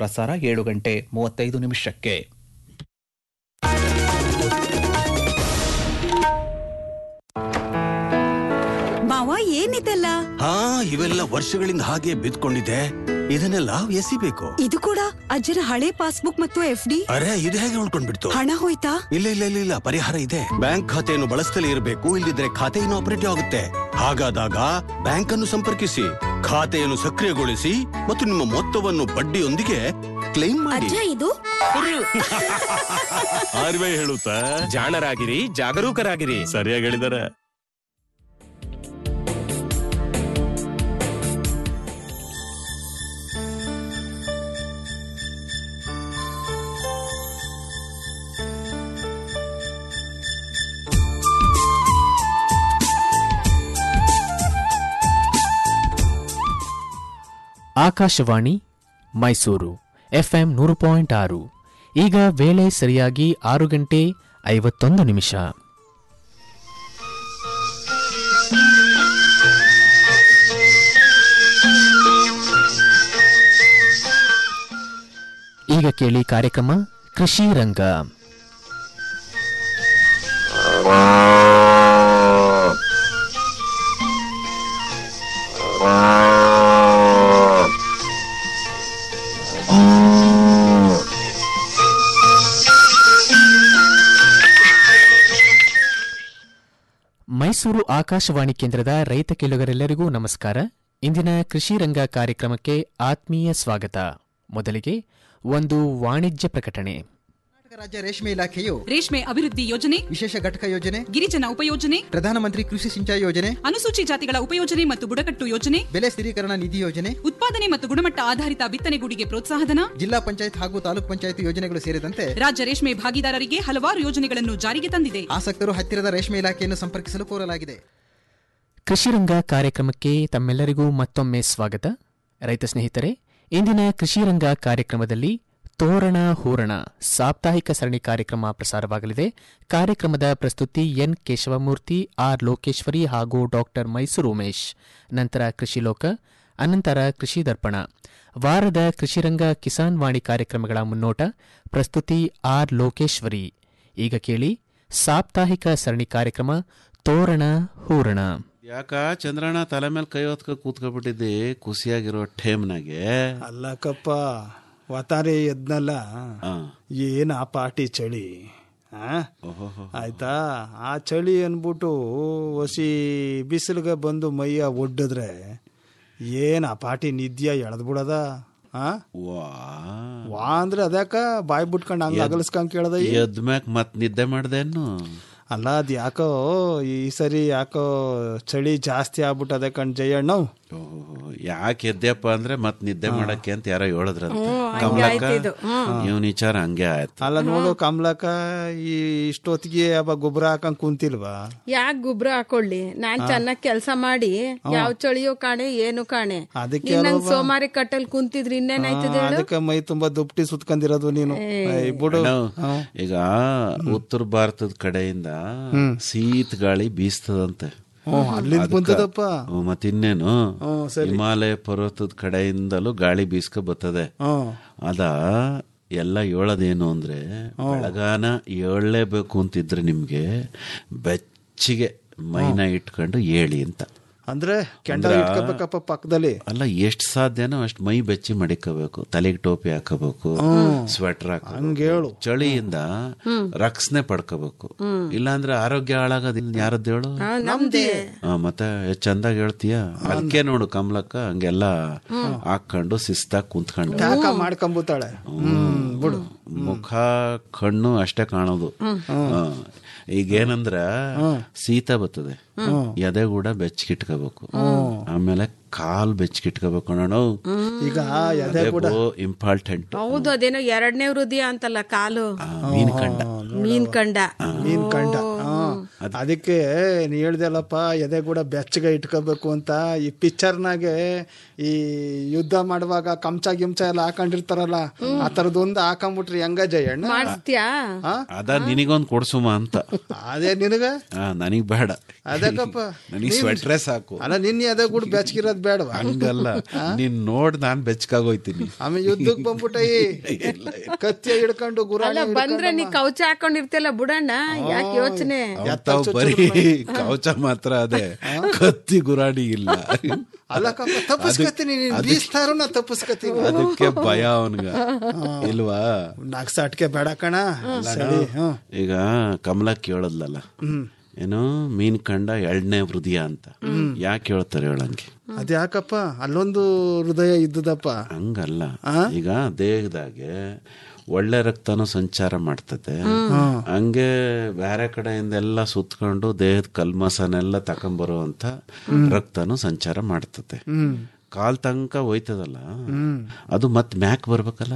ಮರುಪ್ರಸಾರ ಏಳು ಗಂಟೆ ಮೂವತ್ತೈದು ನಿಮಿಷಕ್ಕೆ ಮಾವ ಏನಿದೆಲ್ಲ ಹಾ ಇವೆಲ್ಲ ವರ್ಷಗಳಿಂದ ಹಾಗೆ ಬಿದ್ಕೊಂಡಿದೆ ಇದನ್ನೆಲ್ಲ ಎಸಿಬೇಕು ಇದು ಕೂಡ ಅಜ್ಜರ ಹಳೆ ಪಾಸ್ಬುಕ್ ಮತ್ತು ಎಫ್ ಡಿ ಅರೆ ಇದು ಹೇಗೆ ಉಳ್ಕೊಂಡ್ಬಿಡ್ತು ಹಣ ಹೋಯ್ತಾ ಇಲ್ಲ ಇಲ್ಲ ಇಲ್ಲ ಇಲ್ಲ ಪರಿಹಾರ ಇದೆ ಬ್ಯಾಂಕ್ ಖಾತೆಯನ್ನು ಬಳಸ್ತಲೇ ಇರಬೇಕು ಇಲ್ಲದಿದ್ರೆ ಖಾತೆ ಆಪರೇಟಿವ್ ಆಗುತ್ತೆ ಹಾಗಾದಾಗ ಬ್ಯಾಂಕ್ ಅನ್ನು ಸಂಪರ್ಕಿಸಿ ಖಾತೆಯನ್ನು ಸಕ್ರಿಯಗೊಳಿಸಿ ಮತ್ತು ನಿಮ್ಮ ಮೊತ್ತವನ್ನು ಬಡ್ಡಿಯೊಂದಿಗೆ ಕ್ಲೈಮ್ ಮಾಡಿ ಅಜ್ಜ ಇದು ಆರ್ ಬಿ ಐ ಹೇಳುತ್ತಾ ಜಾಣರಾಗಿರಿ ಜಾಗರೂಕರಾಗಿರಿ ಸರಿಯಾಗಿ ಹೇಳಿದಾರೆ ಆಕಾಶವಾಣಿ ಮೈಸೂರು ಎಫ್ಎಂ ನೂರು ಪಾಯಿಂಟ್ ಆರು ಈಗ ವೇಳೆ ಸರಿಯಾಗಿ ಆರು ಗಂಟೆ ಐವತ್ತೊಂದು ನಿಮಿಷ ಈಗ ಕೇಳಿ ಕಾರ್ಯಕ್ರಮ ಕೃಷಿ ರಂಗ ಮೈಸೂರು ಆಕಾಶವಾಣಿ ಕೇಂದ್ರದ ರೈತ ಕೇಳುಗರೆಲ್ಲರಿಗೂ ನಮಸ್ಕಾರ ಇಂದಿನ ಕೃಷಿ ರಂಗ ಕಾರ್ಯಕ್ರಮಕ್ಕೆ ಆತ್ಮೀಯ ಸ್ವಾಗತ ಮೊದಲಿಗೆ ಒಂದು ವಾಣಿಜ್ಯ ಪ್ರಕಟಣೆ ಕರ್ನಾಟಕ ರಾಜ್ಯ ರೇಷ್ಮೆ ಇಲಾಖೆಯು ರೇಷ್ಮೆ ಅಭಿವೃದ್ಧಿ ಯೋಜನೆ ವಿಶೇಷ ಘಟಕ ಯೋಜನೆ ಗಿರಿಜನ ಉಪಯೋಜನೆ ಪ್ರಧಾನಮಂತ್ರಿ ಕೃಷಿ ಸಿಂಚಾಯಿ ಯೋಜನೆ ಅನುಸೂಚಿ ಜಾತಿಗಳ ಉಪಯೋಜನೆ ಮತ್ತು ಬುಡಕಟ್ಟು ಯೋಜನೆ ಬೆಲೆ ಸ್ಥಿರೀಕರಣ ನಿಧಿ ಯೋಜನೆ ಉತ್ಪಾದನೆ ಮತ್ತು ಗುಣಮಟ್ಟ ಆಧಾರಿತ ಬಿತ್ತನೆಗೂಡಿಗೆ ಪ್ರೋತ್ಸಾಹಧನ ಜಿಲ್ಲಾ ಪಂಚಾಯತ್ ಹಾಗೂ ತಾಲೂಕ್ ಪಂಚಾಯತ್ ಯೋಜನೆಗಳು ಸೇರಿದಂತೆ ರಾಜ್ಯ ರೇಷ್ಮೆ ಭಾಗಿದಾರರಿಗೆ ಹಲವಾರು ಯೋಜನೆಗಳನ್ನು ಜಾರಿಗೆ ತಂದಿದೆ ಆಸಕ್ತರು ಹತ್ತಿರದ ರೇಷ್ಮೆ ಇಲಾಖೆಯನ್ನು ಸಂಪರ್ಕಿಸಲು ಕೋರಲಾಗಿದೆ ಕೃಷಿ ರಂಗ ಕಾರ್ಯಕ್ರಮಕ್ಕೆ ತಮ್ಮೆಲ್ಲರಿಗೂ ಮತ್ತೊಮ್ಮೆ ಸ್ವಾಗತ ರೈತ ಸ್ನೇಹಿತರೆ ಇಂದಿನ ಕೃಷಿ ರಂಗ ಕಾರ್ಯಕ್ರಮದಲ್ಲಿ ತೋರಣ ಹೂರಣ ಸಾಪ್ತಾಹಿಕ ಸರಣಿ ಕಾರ್ಯಕ್ರಮ ಪ್ರಸಾರವಾಗಲಿದೆ ಕಾರ್ಯಕ್ರಮದ ಪ್ರಸ್ತುತಿ ಎನ್ ಕೇಶವಮೂರ್ತಿ ಆರ್ ಲೋಕೇಶ್ವರಿ ಹಾಗೂ ಡಾಕ್ಟರ್ ಮೈಸೂರು ಉಮೇಶ್ ನಂತರ ಕೃಷಿ ಲೋಕ ಅನಂತರ ಕೃಷಿ ದರ್ಪಣ ವಾರದ ಕೃಷಿರಂಗ ಕಿಸಾನ್ ವಾಣಿ ಕಾರ್ಯಕ್ರಮಗಳ ಮುನ್ನೋಟ ಪ್ರಸ್ತುತಿ ಆರ್ ಲೋಕೇಶ್ವರಿ ಈಗ ಕೇಳಿ ಸಾಪ್ತಾಹಿಕ ಸರಣಿ ಕಾರ್ಯಕ್ರಮ ತೋರಣ ಹೂರಣ ಯಾಕ ಚಂದ್ರಣ್ಣ ತಲೆ ಮೇಲೆ ಕೈ ಹೊತ್ಕ ಕೂತ್ಕೊಬಿಟ್ಟಿದ್ದಿ ಖುಷಿಯಾಗಿರೋ ಟೈಮ್ನಾಗೆ ಅಲ್ಲಕ್ಕಪ್ಪ ವತಾರೆ ಎದ್ನಲ್ಲ ಏನ್ ಆ ಪಾಟಿ ಚಳಿ ಆ? ಆಯ್ತಾ ಆ ಚಳಿ ಅನ್ಬಿಟ್ಟು ಹೊಸಿ ಬಿಸಿಲಿಗೆ ಬಂದು ಮೈಯ ಒಡ್ಡಿದ್ರೆ ಏನ್ ಆ ಪಾಟಿ ನಿದ್ಯ ಎಳೆದ್ಬಿಡದ ಆ ವಾ ವಾ ಅಂದ್ರೆ ಅದಕ್ಕ ಬಾಯ್ ಬಿಟ್ಕೊಂಡು ಹಂಗ ಅಗಲ್ಸ್ಕೊಂಡ್ ಕೇಳದ ಈ? ಎದ್ಮ್ಯಾಕ್ ಮತ್ ನಿದ್ದೆ ಮಾಡ್ದೇನು ಅಲ್ಲ ಅದ್ ಯಾಕೋ ಈ ಸರಿ ಯಾಕೋ ಚಳಿ ಜಾಸ್ತಿ ಆಗ್ಬಿಟ್ಟದೆ ಕಣ್ ಜಯಣ್ಣ ಯಾಕೆ ಎದ್ದೆಪ್ಪ ಅಂದ್ರೆ ಮತ್ ನಿದ್ದೆ ಮಾಡಕ್ಕೆ ಅಂತ ಯಾರೋ ಹೇಳಿದ್ರಂತ ಕಮಲಕ್ಕ ಇವನ್ ವಿಚಾರ ಹಂಗೆ ಆಯ್ತು ಅಲ್ಲ ನೋಡು ಕಮಲಕ್ಕ ಈ ಇಷ್ಟೊತ್ತಿಗೆ ಅವ ಗೊಬ್ಬರ ಹಾಕೊಂಡ್ ಕುಂತಿಲ್ವಾ ಯಾಕೆ ಗೊಬ್ಬರ ಹಾಕೊಳ್ಳಿ ನಾನ್ ಚೆನ್ನಾಗ್ ಕೆಲಸ ಮಾಡಿ ಯಾವ ಚಳಿಯೋ ಕಾಣೆ ಏನು ಕಾಣೆ ಅದಕ್ಕೆ ನೀನ್ ನಂಗ್ ಸೋಮಾರಿ ಕಟ್ಟಲ್ ಕುಂತಿದ್ರಿ ಇನ್ನೇನಾಯ್ತದೆ ಹೇಳು ಅದಕ್ಕೆ ಮೈ ತುಂಬಾ ದುಪ್ಟಿ ಸುತ್ಕೊಂಡಿರೋದು ನೀನು ಏ, ಬಿಡು ಅಣ್ಣ, ಈಗ ಉತ್ತರ ಭಾರತದ ಕಡೆಯಿಂದ ಶೀತ ಗಾಳಿ ಬೀಸ್ತದಂತೆ ಹ್ಮ್, ಅಲ್ಲಿಂದ ಬಂತದಪ್ಪ ಹ್ಮ್, ಮತ್ತಿನ್ನೇನು ಹಿಮಾಲಯ ಪರ್ವತದ ಕಡೆಯಿಂದಲೂ ಗಾಳಿ ಬೀಸ್ಕ ಬರ್ತದೆ ಹ್ಮ್ ಅದ ಎಲ್ಲ ಹೇಳೋದೇನು ಅಂದ್ರೆ ಬೆಳಗಾನ ಏಳಲೇಬೇಕು ಅಂತಿದ್ರೆ ನಿಮ್ಗೆ ಬೆಚ್ಚಿಗೆ ಮೈನ ಇಟ್ಕೊಂಡು ಏಳಿ ಅಂತ ಅಂದ್ರೆ ಕೆಂಡ ಇಟ್ಕೋಬೇಕಪ್ಪ ಪಕ್ಕದಲ್ಲಿ ಅಲ್ಲ ಎಷ್ಟ್ ಸಾಧ್ಯನೋ ಅಷ್ಟ್ ಮೈ ಬೆಚ್ಚಿ ಮಡಿಕೋಬೇಕು ತಲೆಗೆ ಟೋಪಿ ಹಾಕೋಬೇಕು ಸ್ವೆಟರ್ ಹಾಕೋಬೇಕು ಹೇಳು. ಚಳಿಯಿಂದ ರಕ್ಷಣೆ ಪಡ್ಕೋಬೇಕು ಇಲ್ಲಾಂದ್ರೆ ಆರೋಗ್ಯ ಹಾಳಾಗೋದು ಯಾರದ್ದು ಹೇಳು ನಮ್ದೇ ಆ, ಮತ್ತೆ ಎಷ್ಟ್ ಚಂದಾಗಿ ಹೇಳ್ತೀಯ ಅದಕ್ಕೆ ನೋಡು ಕಮಲಕ್ಕ ಹಂಗೆಲ್ಲ ಹಾಕೊಂಡು ಶಿಸ್ತಾಗಿ ಕುಂತ್ಕೊಂಡು ಯಾಕ ಮಾಡ್ಕೊಂಬುತ್ತಾಳೆ ಹ್ಮ್ ಬಿಡು ಮುಖ ಕಣ್ಣು ಅಷ್ಟೇ ಕಾಣೋದು ಆ, ಈಗೇನಂದ್ರ ಶೀತ ಬರ್ತದೆ ಎದೆ ಕೂಡ ಬೆಚ್ಚಗಿಟ್ಕೋಬೇಕು ಆಮೇಲೆ ಕಾಲ್ ಬೆಚ್ಚಗಿಟ್ಕೋಬೇಕು ನೋಡು ಈಗ ಎದೆ ಕೂಡ ಇಂಪಾರ್ಟೆಂಟ್ ಹೌದು ಅದೇನೋ ಎರಡನೇ ಹೃದಯ ಅಂತಲ್ಲ ಕಾಲು ಮೀನ್ ಕಂಡ ಮೀನ್ ಕಂಡ ಮೀನ್ ಕಂಡ ಹಾ. ಅದಕ್ಕೆ ನೀ ಹೇಳ್ದಲ್ಲಪ್ಪ ಎದೆ ಕೂಡ ಬೆಚ್ಚಗೆ ಇಟ್ಕೋಬೇಕು ಅಂತ ಈ ಪಿಕ್ಚರ್ನಾಗೆ ಈ ಯುದ್ಧ ಮಾಡುವಾಗ ಕಂಚ ಗಿಂಚ ಎಲ್ಲ ಹಾಕೊಂಡಿರ್ತಾರಲ್ಲ ಆ ತರದೊಂದು ಹಾಕೊಂಡ್ಬಿಟ್ರಿ ಹೆಂಗ ಜಯಣ್ಣ ಮಾಡಿಸ್ತೀಯಾ ಆ? ಅದ ನಿನಗೊಂದು ಕೊಡ್ಸುಮ ಅಂತ ಅದೇ ನಿನಗ ಆ, ನನಗ್ ಬೇಡ ಅದಕ್ಕಪ್ಪ ನನಗ್ ಸ್ವೆಟ್ರೇ ಸಾಕು ಅಲ್ಲ ನಿನ್ನೆ ಅದೇ ಕೂಡ ಬೆಚ್ಚಗಿರೋದ್ ಬೇಡವಾ ಹಂಗಲ್ಲ ನೀನ್ ನೋಡ್ ನಾನ್ ಬೆಚ್ಚಗಾಗೋಯ್ತೀನಿ ಆಮೇಲೆ ಯುದ್ಧಕ್ಕೆ ಬಂದ್ಬಿಟ್ಟ ಕತ್ತಿ ಹಿಡ್ಕೊಂಡು ಗುರಾಣಿ ಅಲ್ಲ ಬಂದ್ರೆ ನೀ ಕೌಚ ಹಾಕೊಂಡಿರ್ತಿಯಲ್ಲ ಬುಡಣ್ಣ ಯಾಕೆ ಯೋಚನೆ ತಾವ್ ಬರೀ ಕವಚ ಮಾತ್ರ ಅದೇ ಕತ್ತಿ ಗುರಾಣಿ ಇಲ್ಲ ಅಲ್ಲಕ್ಕಪ್ಪ ತಪ್ಪಿಸ್ಕತ್ತೀನಿ ನೀನ್ ಬೀಸ್ತಾರು ನಾ ತಪ್ಪಿಸ್ಕತ್ತೀನಿ ಅದಕ್ಕೆ ಭಯ ಅವನ್ಗ ಇಲ್ವಾ ನಗ್ಸಾಟ್ಕೆ ಬೇಡ ಕಣ ಸರಿ ಹ್ಮ್ ಈಗ ಕಮಲ ಕೇಳದ್ಲಲ್ಲ ಏನೋ ಮೀನ್ ಕಂಡ ಎರಡನೇ ಹೃದಯ ಅಂತ ಯಾಕೆ ಹೇಳ್ತಾರೆ ಹೇಳಂಗೆ ಅದ್ಯಾಕಪ್ಪ ಅಲ್ಲೊಂದು ಹೃದಯ ಇದ್ದದಪ್ಪ ಹಂಗಲ್ಲ ಈಗ ದೇಹದಾಗೆ ಒಳ್ಳೆ ರಕ್ತನೂ ಸಂಚಾರ ಮಾಡ್ತದೆ ಹಂಗೆ ಬೇರೆ ಕಡೆಯಿಂದ ಎಲ್ಲ ಸುತ್ಕೊಂಡು ದೇಹದ ಕಲ್ಮಸನೆಲ್ಲ ತಕೊಂಬರುವಂತ ರಕ್ತನೂ ಸಂಚಾರ ಮಾಡ್ತದೆ ಕಾಲ್ ತನಕ ಹೋಯ್ತದಲ್ಲ ಅದು ಮತ್ ಮ್ಯಾಕ್ ಬರ್ಬೇಕಲ್ಲ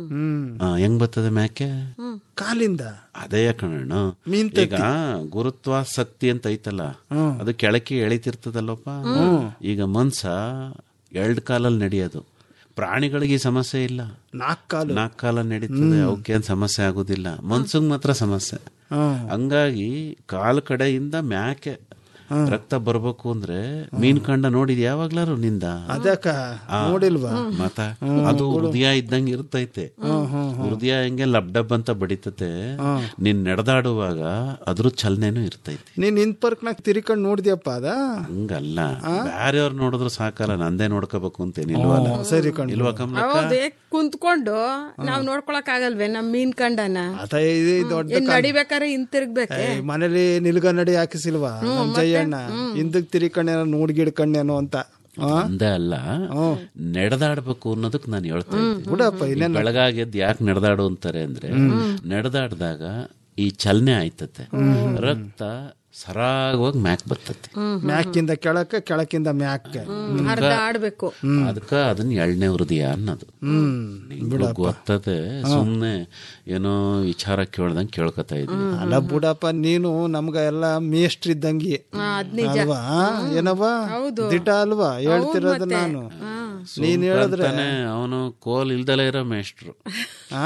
ಆ, ಹೆಂಗ್ ಬರ್ತದೆ ಮ್ಯಾಕೆ ಕಾಲಿಂದ ಅದೇ ಕಣ ಮೀನ್ ಈಗ ಗುರುತ್ವಾಸಕ್ತಿ ಅಂತ ಐತಲ್ಲ ಅದು ಕೆಳಕ್ಕೆ ಎಳಿತಿರ್ತದಲ್ಲಪ್ಪ ಈಗ ಮನ್ಸ ಎರಡ್ ಕಾಲಲ್ಲಿ ನಡೆಯೋದು ಪ್ರಾಣಿಗಳಿಗೆ ಈ ಸಮಸ್ಯೆ ಇಲ್ಲ ನಾಲ್ಕು ಕಾಲು ನಾಲ್ಕು ಕಾಲ ನಡೀತದೆ ಅವಕ್ಕೇನ್ ಸಮಸ್ಯೆ ಆಗುದಿಲ್ಲ ಮನ್ಸಂಗ್ ಮಾತ್ರ ಸಮಸ್ಯೆ ಹಂಗಾಗಿ ಕಾಲ್ ಕಡೆಯಿಂದ ಮ್ಯಾಕೆ ರಕ್ತ ಬರ್ಬೇಕು ಅಂದ್ರೆ ಮೀನ್ ಕಂಡ ನೋಡಿದ್ ಯಾವಾಗ್ಲಾರು ನಿಂದ ಅದಕ್ಕ ಆ, ನೋಡಿಲ್ವಾ ಮತ್ತ ಅದು ಹೃದಯ ಇದ್ದಂಗೆ ಇರ್ತೈತೆ ಹೃದಯ ಹೆಂಗೆ ಲಬ್ ಡಬ್ ಅಂತ ಬಡಿತತೆ ನೀನ್ ನಡೆದಾಡುವಾಗ ಅದ್ರ ಚಲನೆನೂ ಇರ್ತೈತೆ ನೀನ್ ಇಂತ್ ಪರ್ಕ್ನಾಗ ತಿರ್ಕೊಂಡ್ ನೋಡಿದ್ಯಪ್ಪ ಅದ ಹಂಗಲ್ಲ ಬ್ಯಾರೆಯವ್ರು ನೋಡಿದ್ರು ಸಾಕಲ್ಲ ನಂದೇ ನೋಡ್ಕೋಬೇಕು ಅಂತೇನಿಲ್ವಲ್ಲ ಸರಿ ಕಣ್ ಇಲ್ವಾ ಕಮಲಕ್ಕ ಹೌದೇ ಕುಂತ್ಕೊಂಡು ನಾವ್ ನೋಡ್ಕೊಳಕ್ ಆಗಲ್ವೇ ನಮ್ ಮೀನ್ ಕಂಡನ ಅದ ಇದು ದೊಡ್ಡ ಏನ್ ನಡಿಬೇಕಾರೆ ಹಿಂತಿರ್ಗ್ಬೇಕೆ ಏ, ಮನೇಲಿ ನಿಲ್ಗ ನಡಿ ಹಾಕಿಸಿಲ್ವಾ ನಮ್ ಜಯಣ್ಣ ಹಿಂದಕ್ ತಿರ್ಕೊಂಡೇನೋ ನೋಡ್ಗಿಡ್ಕೊಂಡೇನೋ ಅಂತ ಆ? ಅಂದೇ ಅಲ್ಲ ನಡೆದಾಡ್ಬೇಕು ಅನ್ನೋದಕ್ ನಾನು ಹೇಳ್ತಾ ಬಿಡಪ್ಪ ಇದ್ದೀನಿ ಬೆಳಗಾಗಿ ಎದ್ದು ಯಾಕೆ ನಡೆದಾಡು ಅಂತಾರೆ ಅಂದ್ರೆ ನಡೆದಾಡ್ದಾಗ ಈ ಚಲನೆ ಆಯ್ತತೆ ರಕ್ತ ಸರಾಗವಾಗಿ ಮ್ಯಾಕ್ ಬರ್ತತೆ ಮ್ಯಾಕಿಂದ ಕೆಳಕ್ಕೆ ಕೆಳಕಿಂದ ಮ್ಯಾಕ್ಕೆ ಅರ್ಧ ಆಡ್ಬೇಕು ಅದಕ್ಕ ಅದನ್ನ ಎಳ್ನೇ ಹೃದಯ ಅನ್ನೋದು ಹ್ಮ್ ನಿಂಗೂ ಗೊತ್ತದೆ ಸುಮ್ನೆ ಏನೋ ವಿಚಾರ ಕೇಳ್ದಂಗ್ ಕೇಳ್ಕೊತಾ ಇದ್ವಿ ಅಲ್ಲ ಬಿಡಪ್ಪ ನೀನು ನಮ್ಗ ಎಲ್ಲ ಮೇಷ್ಟ್ರ ಇದ್ದಂಗಿ ಅಲ್ವಾ ಏನವ್ವ ದಿಟ ಅಲ್ವಾ ಹೇಳ್ತಿರೋದು ನಾನು ನೀನ್ ಹೇಳಿದ್ರೆ ಅವನು ಕೋಲ್ ಇಲ್ದಲೇ ಇರೋ ಮೇಷ್ಟ್ರು ಆ?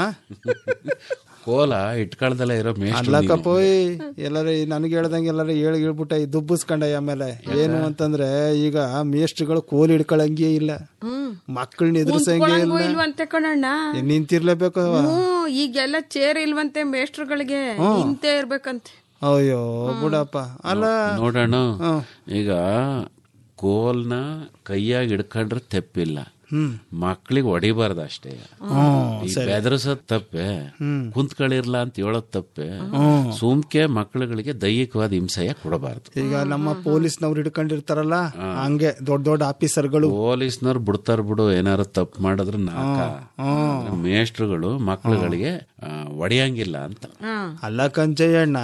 ಕೋಲ ಇಟ್ಕೊಳ್ದಲೇ ಇರೋ ಮೇಷ್ಟ್ರು ಅಲ್ಲಕ್ಕಪ್ಪೋಯ್ ಎಲ್ಲರ ನನಗೆ ಹೇಳ್ದಂಗೆ ಎಲ್ಲರ ಹೇಳಿ ಹೇಳ್ಬಿಟ್ಟ ಈ ದುಬ್ಬಸ್ಕೊಂಡ ಆಮೇಲೆ ಏನು ಅಂತಂದ್ರೆ ಈಗ ಮೇಷ್ಟ್ರುಗಳು ಕೋಲ್ ಹಿಡ್ಕೊಳಂಗೆ ಇಲ್ಲ ಮಕ್ಕಳನ್ನ ಎದುರಿಸಂಗೆ ಕುಂತ್ಕೊಳಂಗೂ ಇಲ್ಲ ಇಲ್ವಂತೆ ಕಣಣ್ಣ ಏ, ನಿಂತಿರ್ಲೇಬೇಕು ಅವ. ಹ್ಮ್ ಈಗೆಲ್ಲ ಚೇರ್ ಇಲ್ವಂತೆ ಮೇಷ್ಟ್ರುಗಳಿಗೆ ಇಂತೆ ಇರ್ಬೇಕಂತೆ ಅಯ್ಯೋ ಬಿಡಪ್ಪ ಅಲ್ಲ ನೋಡೋಣ ಈಗ ಕೋಲ್ನ ಕೈಯಾಗಿ ಹಿಡ್ಕೊಂಡ್ರೆ ತೆಪ್ಪಿಲ್ಲ ಮಕ್ಳಿಗೆ ಹೊಡಿಬಾರ್ದು ಅಷ್ಟೇ ಈ ಬೆದರ್ಸೋದ್ ತಪ್ಪೆ ಕುಂತ್ಗಳಿರ್ಲ ಅಂತ ಹೇಳೋದ್ ತಪ್ಪೆ ಸುಮ್ಕೆ ಮಕ್ಳುಗಳಿಗೆ ದೈಹಿಕವಾದ ಹಿಂಸೆಯ ಕೊಡಬಾರ್ದು ಈಗ ನಮ್ಮ ಪೊಲೀಸ್ನವ್ರು ಹಿಡ್ಕೊಂಡಿರ್ತಾರಲ್ಲ ಹಂಗೆ ದೊಡ್ಡ ದೊಡ್ಡ ಆಫೀಸರ್ಗಳು ಪೊಲೀಸ್ನವ್ರು ಬಿಡ್ತಾರ ಬಿಡು ಏನಾರು ತಪ್ಪು ಮಾಡಿದ್ರೆ ನಾಕ ಮೇಷ್ಟ್ರುಗಳು ಮಕ್ಳುಗಳಿಗೆ ಆ, ಹೊಡಿಯಂಗಿಲ್ಲ ಅಂತ ಅಲ್ಲ ಕಂಚಯ್ಯಣ್ಣ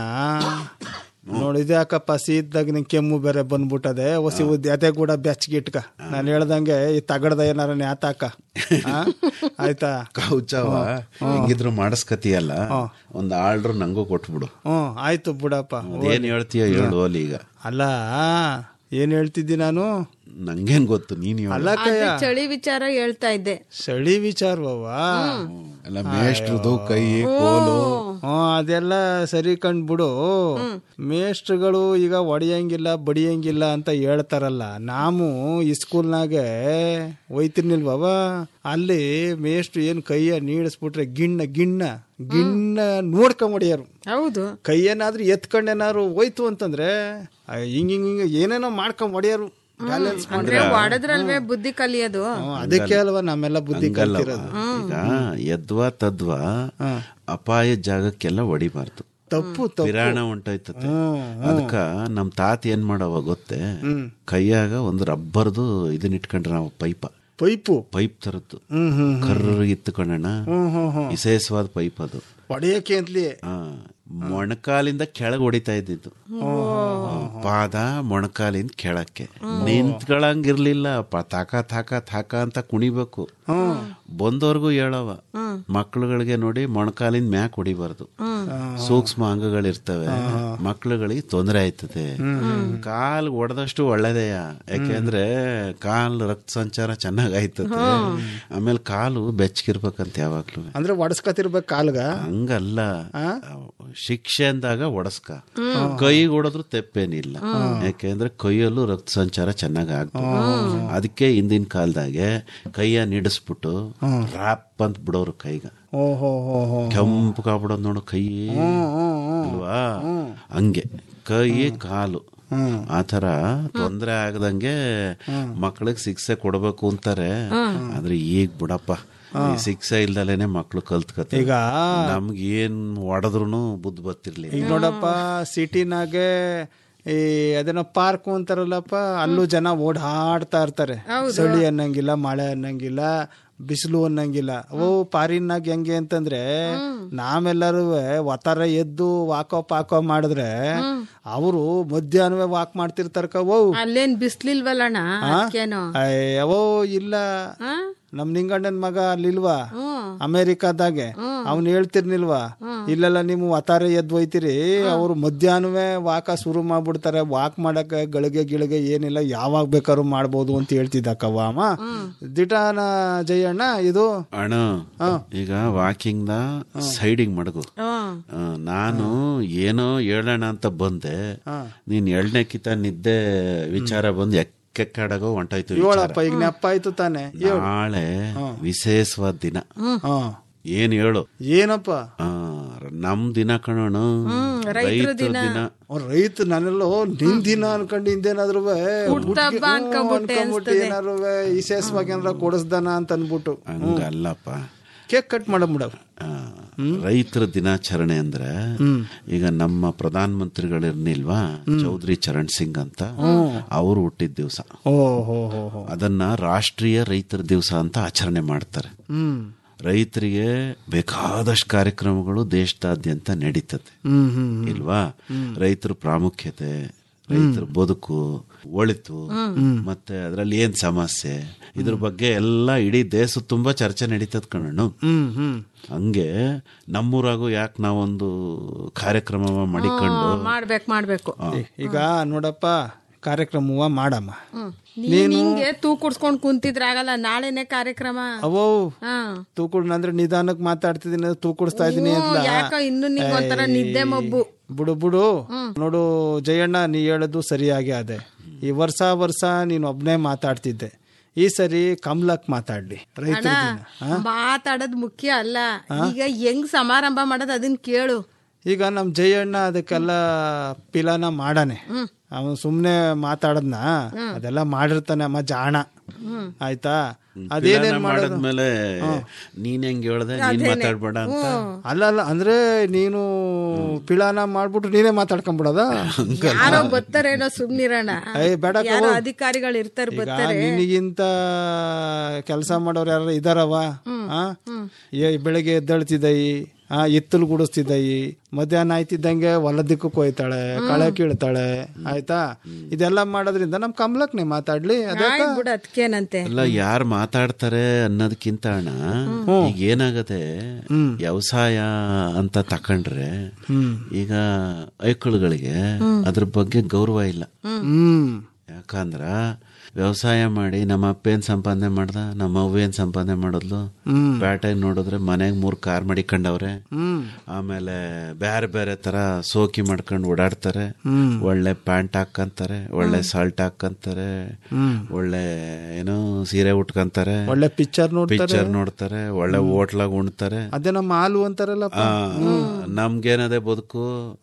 ನೋಡಿದೆ ಯಾಕಪ್ಪ ಸೀದಾಗ ನಿಂಗೆ ಕೆಮ್ಮು ಬೇರೆ ಬಂದ್ಬಿಟ್ಟದೆ ಹೊಸಿ ಉದ್ದಿ ಅದೇ ಕೂಡ ಬೆಚ್ಚಗೆ ಇಟ್ಕ ನಾನು ಹೇಳ್ದಂಗೆ ಈ ತಗಡ್ದ ಏನಾರ ನ್ಯಾತಾಕ ಆ? ಆಯ್ತಾ ಕೌಚವ ಹೆಂಗಿದ್ರು ಮಾಡಿಸ್ಕತಿಯಲ್ಲ ಒಂದ್ ಆರ್ಡ್ರ್ ನಂಗೂ ಕೊಟ್ಬಿಡು ಹ್ಮ್ ಆಯ್ತು ಬಿಡಪ್ಪ ಏನ್ ಹೇಳ್ತೀಯ ಹೇಳು ಅಲ್ಲಿ ಈಗ ಅಲ್ಲ ಏನ್ ಹೇಳ್ತಿದ್ದಿ ನಾನು ನಂಗೇನ್ ಗೊತ್ತು ನೀನ್ ಹೇಳು. ಅಲ್ಲ ಕಯ್ಯ ಅದೇ ಚಳಿ ವಿಚಾರ ಹೇಳ್ತಾ ಇದ್ದೆ ಚಳಿ ವಿಚಾರವವ ಎಲ್ಲ ಮೇಷ್ಟ್ರದು ಕೈ ಕೋಲು ಹ್ಮ್ ಅದೆಲ್ಲ ಸರಿ ಕಂಡ್ಬಿಡು ಮೇಷ್ಟ್ರುಗಳು ಈಗ ಹೊಡಿಯಂಗಿಲ್ಲ ಬಡಿಯಂಗಿಲ್ಲ ಅಂತ ಹೇಳ್ತಾರಲ್ಲ ನಾವು ಈ ಸ್ಕೂಲ್ನಾಗೆ ಒಯ್ತಿರ್ನಿಲ್ವವ ಅಲ್ಲಿ ಮೇಷ್ಟ್ರು ಏನ್ ಕೈಯ ನೀಡಿಸ್ಬಿಟ್ರೆ ಗಿಣ್ಣ ಗಿಣ್ಣ ಗಿಣ್ಣ ನೋಡ್ಕೊಂಡ್ ಹೊಡಿಯಾರು ಹೌದು ಕೈಯೇನಾದ್ರೂ ಎತ್ಕೊಂಡೇನಾದ್ರು ಹೋಯ್ತು ಅಂತಂದ್ರೆ ಆ, ಹಿಂಗ್ ಹಿಂಗ್ ಹಿಂಗ್ ಏನೇನೋ ಮಾಡ್ಕೊಂಡ್ ಹೊಡಿಯಾರು ಬ್ಯಾಲೆನ್ಸ್ ಅಂದ್ರೆ ಹೊಡೆದ್ರಲ್ವೇ ಬುದ್ಧಿ ಕಲಿಯೋದು ಅದಕ್ಕೆ ಅಲ್ವಾ ನಮ್ಮೆಲ್ಲ ಬುದ್ಧಿ ಹಂಗಲ್ಲವ. ಕಲ್ತಿರೋದು ಈಗ ಯದ್ವಾ ತದ್ವಾ ಅಪಾಯ ಜಾಗಕ್ಕೆಲ್ಲ ಹೊಡಿಬಾರ್ದು ತಪ್ಪು ತಪ್ಪು ವಿರಾಣ ಹೊಂಟೋಯ್ತತೆ ಅದಕ್ಕ ನಮ್ ತಾತ ಏನ್ ಮಾಡವ ಗೊತ್ತೇ ಕೈಯಾಗ ಒಂದು ರಬ್ಬರ್ದು ಇದನ್ನ ಇಟ್ಕೊಂಡ್ರೆ ನಾವು ಪೈಪ ಪೈಪು ಪೈಪ್ ತರದ್ದು ಹ್ಮ್ ಹ್ಮ್ ಕರ್ರ ಇತ್ತುಕೊಂಡಣ ವಿಶೇಷವಾದ ಪೈಪ್ ಅದು ಹೊಡೆಯಕ್ಕೆ ಅಂತಲಿ ಆ, ಮೊಣಕಾಲಿಂದ ಕೆಳಗೆ ಹೊಡಿತಾ ಇದ್ದಿದ್ದು ಪಾದ ಮೊಣಕಾಲಿಂದ ಕೆಳಕ್ಕೆ ನಿಂತ್ಗಳಂಗಿರ್ಲಿಲ್ಲ ಪ ತಾಕ ತಾಕ ತಾಕ ಅಂತ ಕುಣಿಬೇಕು ಬಂದವ್ರಿಗೂ ಹೇಳವ ಮಕ್ಳುಗಳಿಗೆ ನೋಡಿ ಮೊಣಕಾಲಿನ ಮ್ಯಾಕ್ ಹೊಡಿಬಾರ್ದು ಸೂಕ್ಷ್ಮ ಅಂಗಗಳಿರ್ತವೆ ಮಕ್ಳುಗಳಿಗೆ ತೊಂದರೆ ಆಯ್ತದೆ ಕಾಲ್ ಹೊಡೆದಷ್ಟು ಒಳ್ಳೇದೇಯ ಯಾಕೆಂದ್ರೆ ಕಾಲು ರಕ್ತ ಸಂಚಾರ ಚೆನ್ನಾಗ್ ಆಯ್ತದೆ ಆಮೇಲೆ ಕಾಲು ಬೆಚ್ಚಗಿರ್ಬೇಕಂತ ಯಾವಾಗ್ಲೂ ಅಂದ್ರೆ ಒಡಸ್ಕತಿರ್ಬೇಕು ಕಾಲ್ಗ ಹಂಗಲ್ಲ ಶಿಕ್ಷೆ ಅಂದಾಗ ಒಡಸ್ಕ ಕೈ ಹೊಡೆದ್ರು ತೆಪ್ಪೇನಿಲ್ಲ ಯಾಕೆಂದ್ರೆ ಕೈಯಲ್ಲೂ ರಕ್ತ ಸಂಚಾರ ಚೆನ್ನಾಗ್ ಆಗ್ತದೆ ಅದಕ್ಕೆ ಹಿಂದಿನ ಕಾಲದಾಗೆ ಕೈಯ ನಿಡಿಸ್ಬಿಟ್ಟು ರಾಪ್ ಅಂತ ಬಿಡೋರು ಕೈಗ ಓಹೋ ಹೋ ಹೋ ಕೆಂಪು ಕಾಬಿಡೋದು ನೋಡು ಕೈ ಅಲ್ವಾ ಹಂಗೆ ಕೈ ಕಾಲು ಆತರ ತೊಂದ್ರೆ ಆಗದಂಗೆ ಮಕ್ಳಿಗೆ ಶಿಕ್ಷೆ ಕೊಡ್ಬೇಕು ಅಂತಾರೆ ಆದ್ರೆ ಈಗ ಬಿಡಪ್ಪ ಈ ಶಿಕ್ಷೆ ಇಲ್ದಲೇನೆ ಮಕ್ಳು ಕಲ್ತ್ಕತ ಈಗ ನಮ್ಗೆ ಏನ್ ಹೊಡೆದ್ರು ಬುದ್ಧಿ ಬತ್ತಿರ್ಲಿ ಈಗ ನೋಡಪ್ಪ ಸಿಟಿನಾಗೆ ಈ ಅದೇನೋ ಪಾರ್ಕ್ ಅಂತಾರಲ್ಲಪ್ಪ ಅಲ್ಲೂ ಜನ ಓಡಾಡ್ತಾ ಇರ್ತಾರೆ ಚಳಿ ಅನ್ನಂಗಿಲ್ಲ ಮಳೆ ಅನ್ನಂಗಿಲ್ಲ ಬಿಸಿಲು ಅನ್ನಂಗಿಲ್ಲ ಓ ಪಾರಿನಾಗ ಹೆಂಗೆ ಅಂತಂದ್ರೆ ನಾವೆಲ್ಲರೂ ಒತ್ತರ ಎದ್ದು ವಾಕೋ ಪಾಕೋ ಮಾಡಿದ್ರೆ ಅವರು ಮಧ್ಯಾಹ್ನವೇ ವಾಕ್ ಮಾಡ್ತಿರ್ತಾರ ಕವೋ ಅಲ್ಲೇನ್ ಬಿಸ್ಲಿಲ್ವಲ್ಲಣ್ಣ ಅದಕ್ಕೇನೋ ಅವೋ ಇಲ್ಲ ನಮ್ ನಿಂಗಣ್ಣನ್ ಮಗ ಅಲ್ಲಿಲ್ವಾ ಅಮೇರಿಕಾದಾಗೆ ಅವ್ನ್ ಹೇಳ್ತಿರ್ನಿಲ್ವಾ ಇಲ್ಲೆಲ್ಲ ನೀವು ಒತ್ತಾರೆ ಎದ್ದು ಹೋಯ್ತಿರಿ ಅವ್ರು ಮಧ್ಯಾಹ್ನವೇ ವಾಕ ಶುರು ಮಾಡ್ಬಿಡ್ತಾರೆ ವಾಕ್ ಮಾಡಕ್ಕೆ ಗಳಿಗೆ ಗಿಳಿಗೆ ಏನಿಲ್ಲ ಯಾವಾಗ ಬೇಕಾದ್ರೂ ಮಾಡ್ಬೋದು ಅಂತ ಹೇಳ್ತಿದ್ದಕ್ಕವ್ವ ಅಮ್ಮ ದಿಟಾನ ಜಯಣ್ಣ ಇದು ಅಣ್ಣ ಈಗ ವಾಕಿಂಗ್ ದ ಸೈಡಿಂಗ್ ಮಡಗು ಆ, ನಾನು ಏನೋ ಹೇಳೋಣ ಅಂತ ಬಂದೆ ನೀನ್ ಎಳ್ನೆ ಕಿತ ನಿದ್ದೆ ವಿಚಾರ ಬಂದು ಎಕ್ಕೆಕ್ಕಾಡಗೋ ಹೊಂಟಾಯ್ತು ವಿಚಾರ. ಹೇಳಪ್ಪ ಈಗ ನೆಪ್ಪ ಆಯ್ತು ತಾನೆ ನಾಳೆ ವಿಶೇಷವಾದ ದಿನ ಹಾ ಏನ್ ಹೇಳು ಏನಪ್ಪ ಆ, ನಮ್ ದಿನ ಕಣೋಣ ರೈತರ ದಿನ ಅವ್ರ್ ರೈತ ನಾನೆಲ್ಲೋ ನಿನ್ ದಿನ ಅನ್ಕೊಂಡು ಹಿಂದೇನಾದ್ರು ಹುಟ್ದಬ್ಬ ಅನ್ಕೊಂಬಿಟ್ಟೆ ಏನಾದ್ರು ವಿಶೇಷವಾಗಿ ಏನಾರ ಕೊಡಿಸ್ದಾನ ಅಂತ ಅನ್ಬಿಟ್ಟು ಹಂಗಲ್ಲಪ್ಪ ಕೇಕ್ ಕಟ್ ಮಾಡಬಿಡವ್ ಆ, ರೈತರ ದಿನಾಚರಣೆ ಅಂದ್ರೆ ಈಗ ನಮ್ಮ ಪ್ರಧಾನ ಮಂತ್ರಿಗಳಿರ್ನಿಲ್ವಾ ಚೌಧರಿ ಚರಣ್ ಸಿಂಗ್ ಅಂತ ಅವ್ರು ಹುಟ್ಟಿದ ದಿವಸ ಓ ಹೋ ಹೋ ಹೋ ಅದನ್ನ ರಾಷ್ಟ್ರೀಯ ರೈತರ ದಿವಸ ಅಂತ ಆಚರಣೆ ಮಾಡ್ತಾರೆ ಹ್ಮ್ ರೈತರಿಗೆ ಬೇಕಾದಷ್ಟು ಕಾರ್ಯಕ್ರಮಗಳು ದೇಶದಾದ್ಯಂತ ನಡೀತದೆ ಹ್ಮ್ ಹ್ಮ್ ಇಲ್ವಾ ರೈತರ ಪ್ರಾಮುಖ್ಯತೆ ರೈತರ ಬದುಕು ಒಳಿತು ಮತ್ತೆ ಅದ್ರಲ್ಲಿ ಏನ್ ಸಮಸ್ಯೆ ಇದ್ರ ಬಗ್ಗೆ ಎಲ್ಲ ಇಡೀ ದೇಶ ತುಂಬಾ ಚರ್ಚೆ ನಡೀತದ ಕಣ್ಣು ಹ್ಮ್ ಹ್ಮ್ ಹಂಗೆ ನಮ್ಮೂರಾಗೂ ಯಾಕೆ ನಾವೊಂದು ಕಾರ್ಯಕ್ರಮ ಮಾಡಿಕೊಂಡು ಮಾಡ್ಬೇಕು ಮಾಡ್ಬೇಕು ಈಗ ನೋಡಪ್ಪ ಕಾರ್ಯಕ್ರಮವ ಮಾಡಮ್ಮ ನೀನ್ ಹಿಂಗೆ ತೂ ಕುಡ್ಸ್ಕೊಂಡ್ ಕುಂತಿದ್ರ ಆಗಲ್ಲ ನಾಳೆನೆ ಕಾರ್ಯಕ್ರಮ ಅವೋ ಹಾ ತೂಕುಡ್ ಅಂದ್ರೆ ನಿಧಾನಕ್ ಮಾತಾಡ್ತಿದ್ದೀನಿ ತೂಕುಡಿಸ್ತಾ ಇದೀನಿ ಅಂತ ಯಾಕ ಇನ್ನು ನಿಂಗ್ ಒಂಥರ ನಿದ್ದೆ ಮಬ್ಬು ಬಿಡು ಬಿಡು ನೋಡು ಜಯಣ್ಣ ನೀ ಹೇಳೋದು ಸರಿಯಾಗಿ ಅದೇ ಈ ವರ್ಷ ವರ್ಷ ನೀನು ಒಬ್ನೇ ಮಾತಾಡ್ತಿದ್ದೆ ಈ ಸರಿ ಕಮ್ಲಕ್ ಮಾತಾಡ್ಲಿ ರೈತರ ದಿನ ಮಾತಾಡೋದ್ ಮುಖ್ಯ ಅಲ್ಲ ಈಗ ಹೆಂಗ್ ಸಮಾರಂಭ ಮಾಡೋದ್ ಅದನ್ ಕೇಳು ಈಗ ನಮ್ ಜಯಣ್ಣ ಅದಕ್ಕೆಲ್ಲ ಪಿಲಾನ ಮಾಡಾನೆ ಅವನು ಸುಮ್ನೆ ಮಾತಾಡದ್ನ ಅದೆಲ್ಲ ಮಾಡಿರ್ತಾನೆ ಅಮ್ಮ ಜಾಣ ಆಯ್ತಾ ಅದೇನೇನ್ ಮಾಡೋದು ಮಾಡಿದ್ಮೇಲೆ ನೀನ್ ಹೆಂಗ್ ಹೇಳ್ದೆ ನೀನ್ ಮಾತಾಡ್ಬೇಡ ಅಂತ ಅಲ್ಲ ಅಲ್ಲ ಅಂದ್ರೆ ನೀನು ಪಿಲಾನ ಮಾಡ್ಬಿಟ್ಟು ನೀನೇ ಮಾತಾಡ್ಕೊಂಡ್ಬಿಡದ ಯಾರೋ ಬರ್ತಾರೇನೋ ಸುಮ್ನಿರೋಣ ಏಯ್ ಬೇಡ ಯಾರೋ ಅಧಿಕಾರಿಗಳು ಇರ್ತಾರ ಈಗ ಬರ್ತಾರೆ ನಿನಗಿಂತ ಕೆಲಸ ಮಾಡೋರು ಯಾರು ಇದಾರವ ಆ? ಏ ಬೆಳಗ್ಗೆ ಎದ್ದೇಳ್ತಿದ್ದಯಿ ಆ ಎತ್ತಲು ಗುಡಿಸ್ತಿದ್ದಯಿ ಮಧ್ಯಾಹ್ನ ಆಯ್ತಿದ್ದಂಗೆ ಹೊಲದಿಕ್ಕೂ ಕೊಯ್ತಾಳೆ ಕಳೆ ಕೀಳ್ತಾಳೆ ಆಯ್ತಾ ಇದೆಲ್ಲ ಮಾಡೋದ್ರಿಂದ ನಮ್ ಕಮಲಕ್ನೆ ಮಾತಾಡ್ಲಿ ಅದಕ್ಕ ಬಿಡ ಅದಕ್ಕೇನಂತೆ ಅಲ್ಲ ಯಾರು ಮಾತಾಡ್ತಾರೆ ಅನ್ನೋದಕ್ಕಿಂತ ಅಣ್ಣ ಈಗ ಏನಾಗದೆ ವ್ಯವಸಾಯ ಅಂತ ತಕೊಂಡ್ರೆ ಈಗ ಐಕಳುಗಳಿಗೆ ಅದ್ರ ಬಗ್ಗೆ ಗೌರವ ಇಲ್ಲ ಹ್ಮ್ ಯಾಕಂದ್ರ ವ್ಯವಸಾಯ ಮಾಡಿ ನಮ್ಮ ಅಪ್ಪ ಏನ್ ಸಂಪಾದನೆ ಮಾಡ್ದ ನಮ್ಮ ಅವ್ವ ಏನ್ ಸಂಪಾದನೆ ಮಾಡಿದ್ಲು ಪೇಟೆಗೆ ನೋಡಿದ್ರೆ ಮನೆಗ್ ಮೂರ್ ಕಾರ್ ಮಡಿಕೊಂಡವ್ರೆ ಆಮೇಲೆ ಬೇರೆ ಬೇರೆ ತರ ಸೋಕಿ ಮಾಡ್ಕೊಂಡು ಓಡಾಡ್ತಾರೆ ಒಳ್ಳೆ ಪ್ಯಾಂಟ್ ಹಾಕಂತಾರೆ ಒಳ್ಳೆ ಸಾಲ್ಟ್ ಹಾಕಂತಾರೆ ಒಳ್ಳೆ ಏನೋ ಸೀರೆ ಉಟ್ಕಂತಾರೆ ಒಳ್ಳೆ ಪಿಕ್ಚರ್ ನೋಡ್ತಾರೆ ಪಿಕ್ಚರ್ ನೋಡ್ತಾರೆ ಒಳ್ಳೆ ಹೋಟ್ಲಾಗ ಉಣ್ತಾರೆ ಅದೇ ನಮ್ಮ ಹಾಲು ಅಂತಾರಲ್ಲಪ್ಪ ಆ, ನಮ್ಗೇನದೆ ಬದುಕು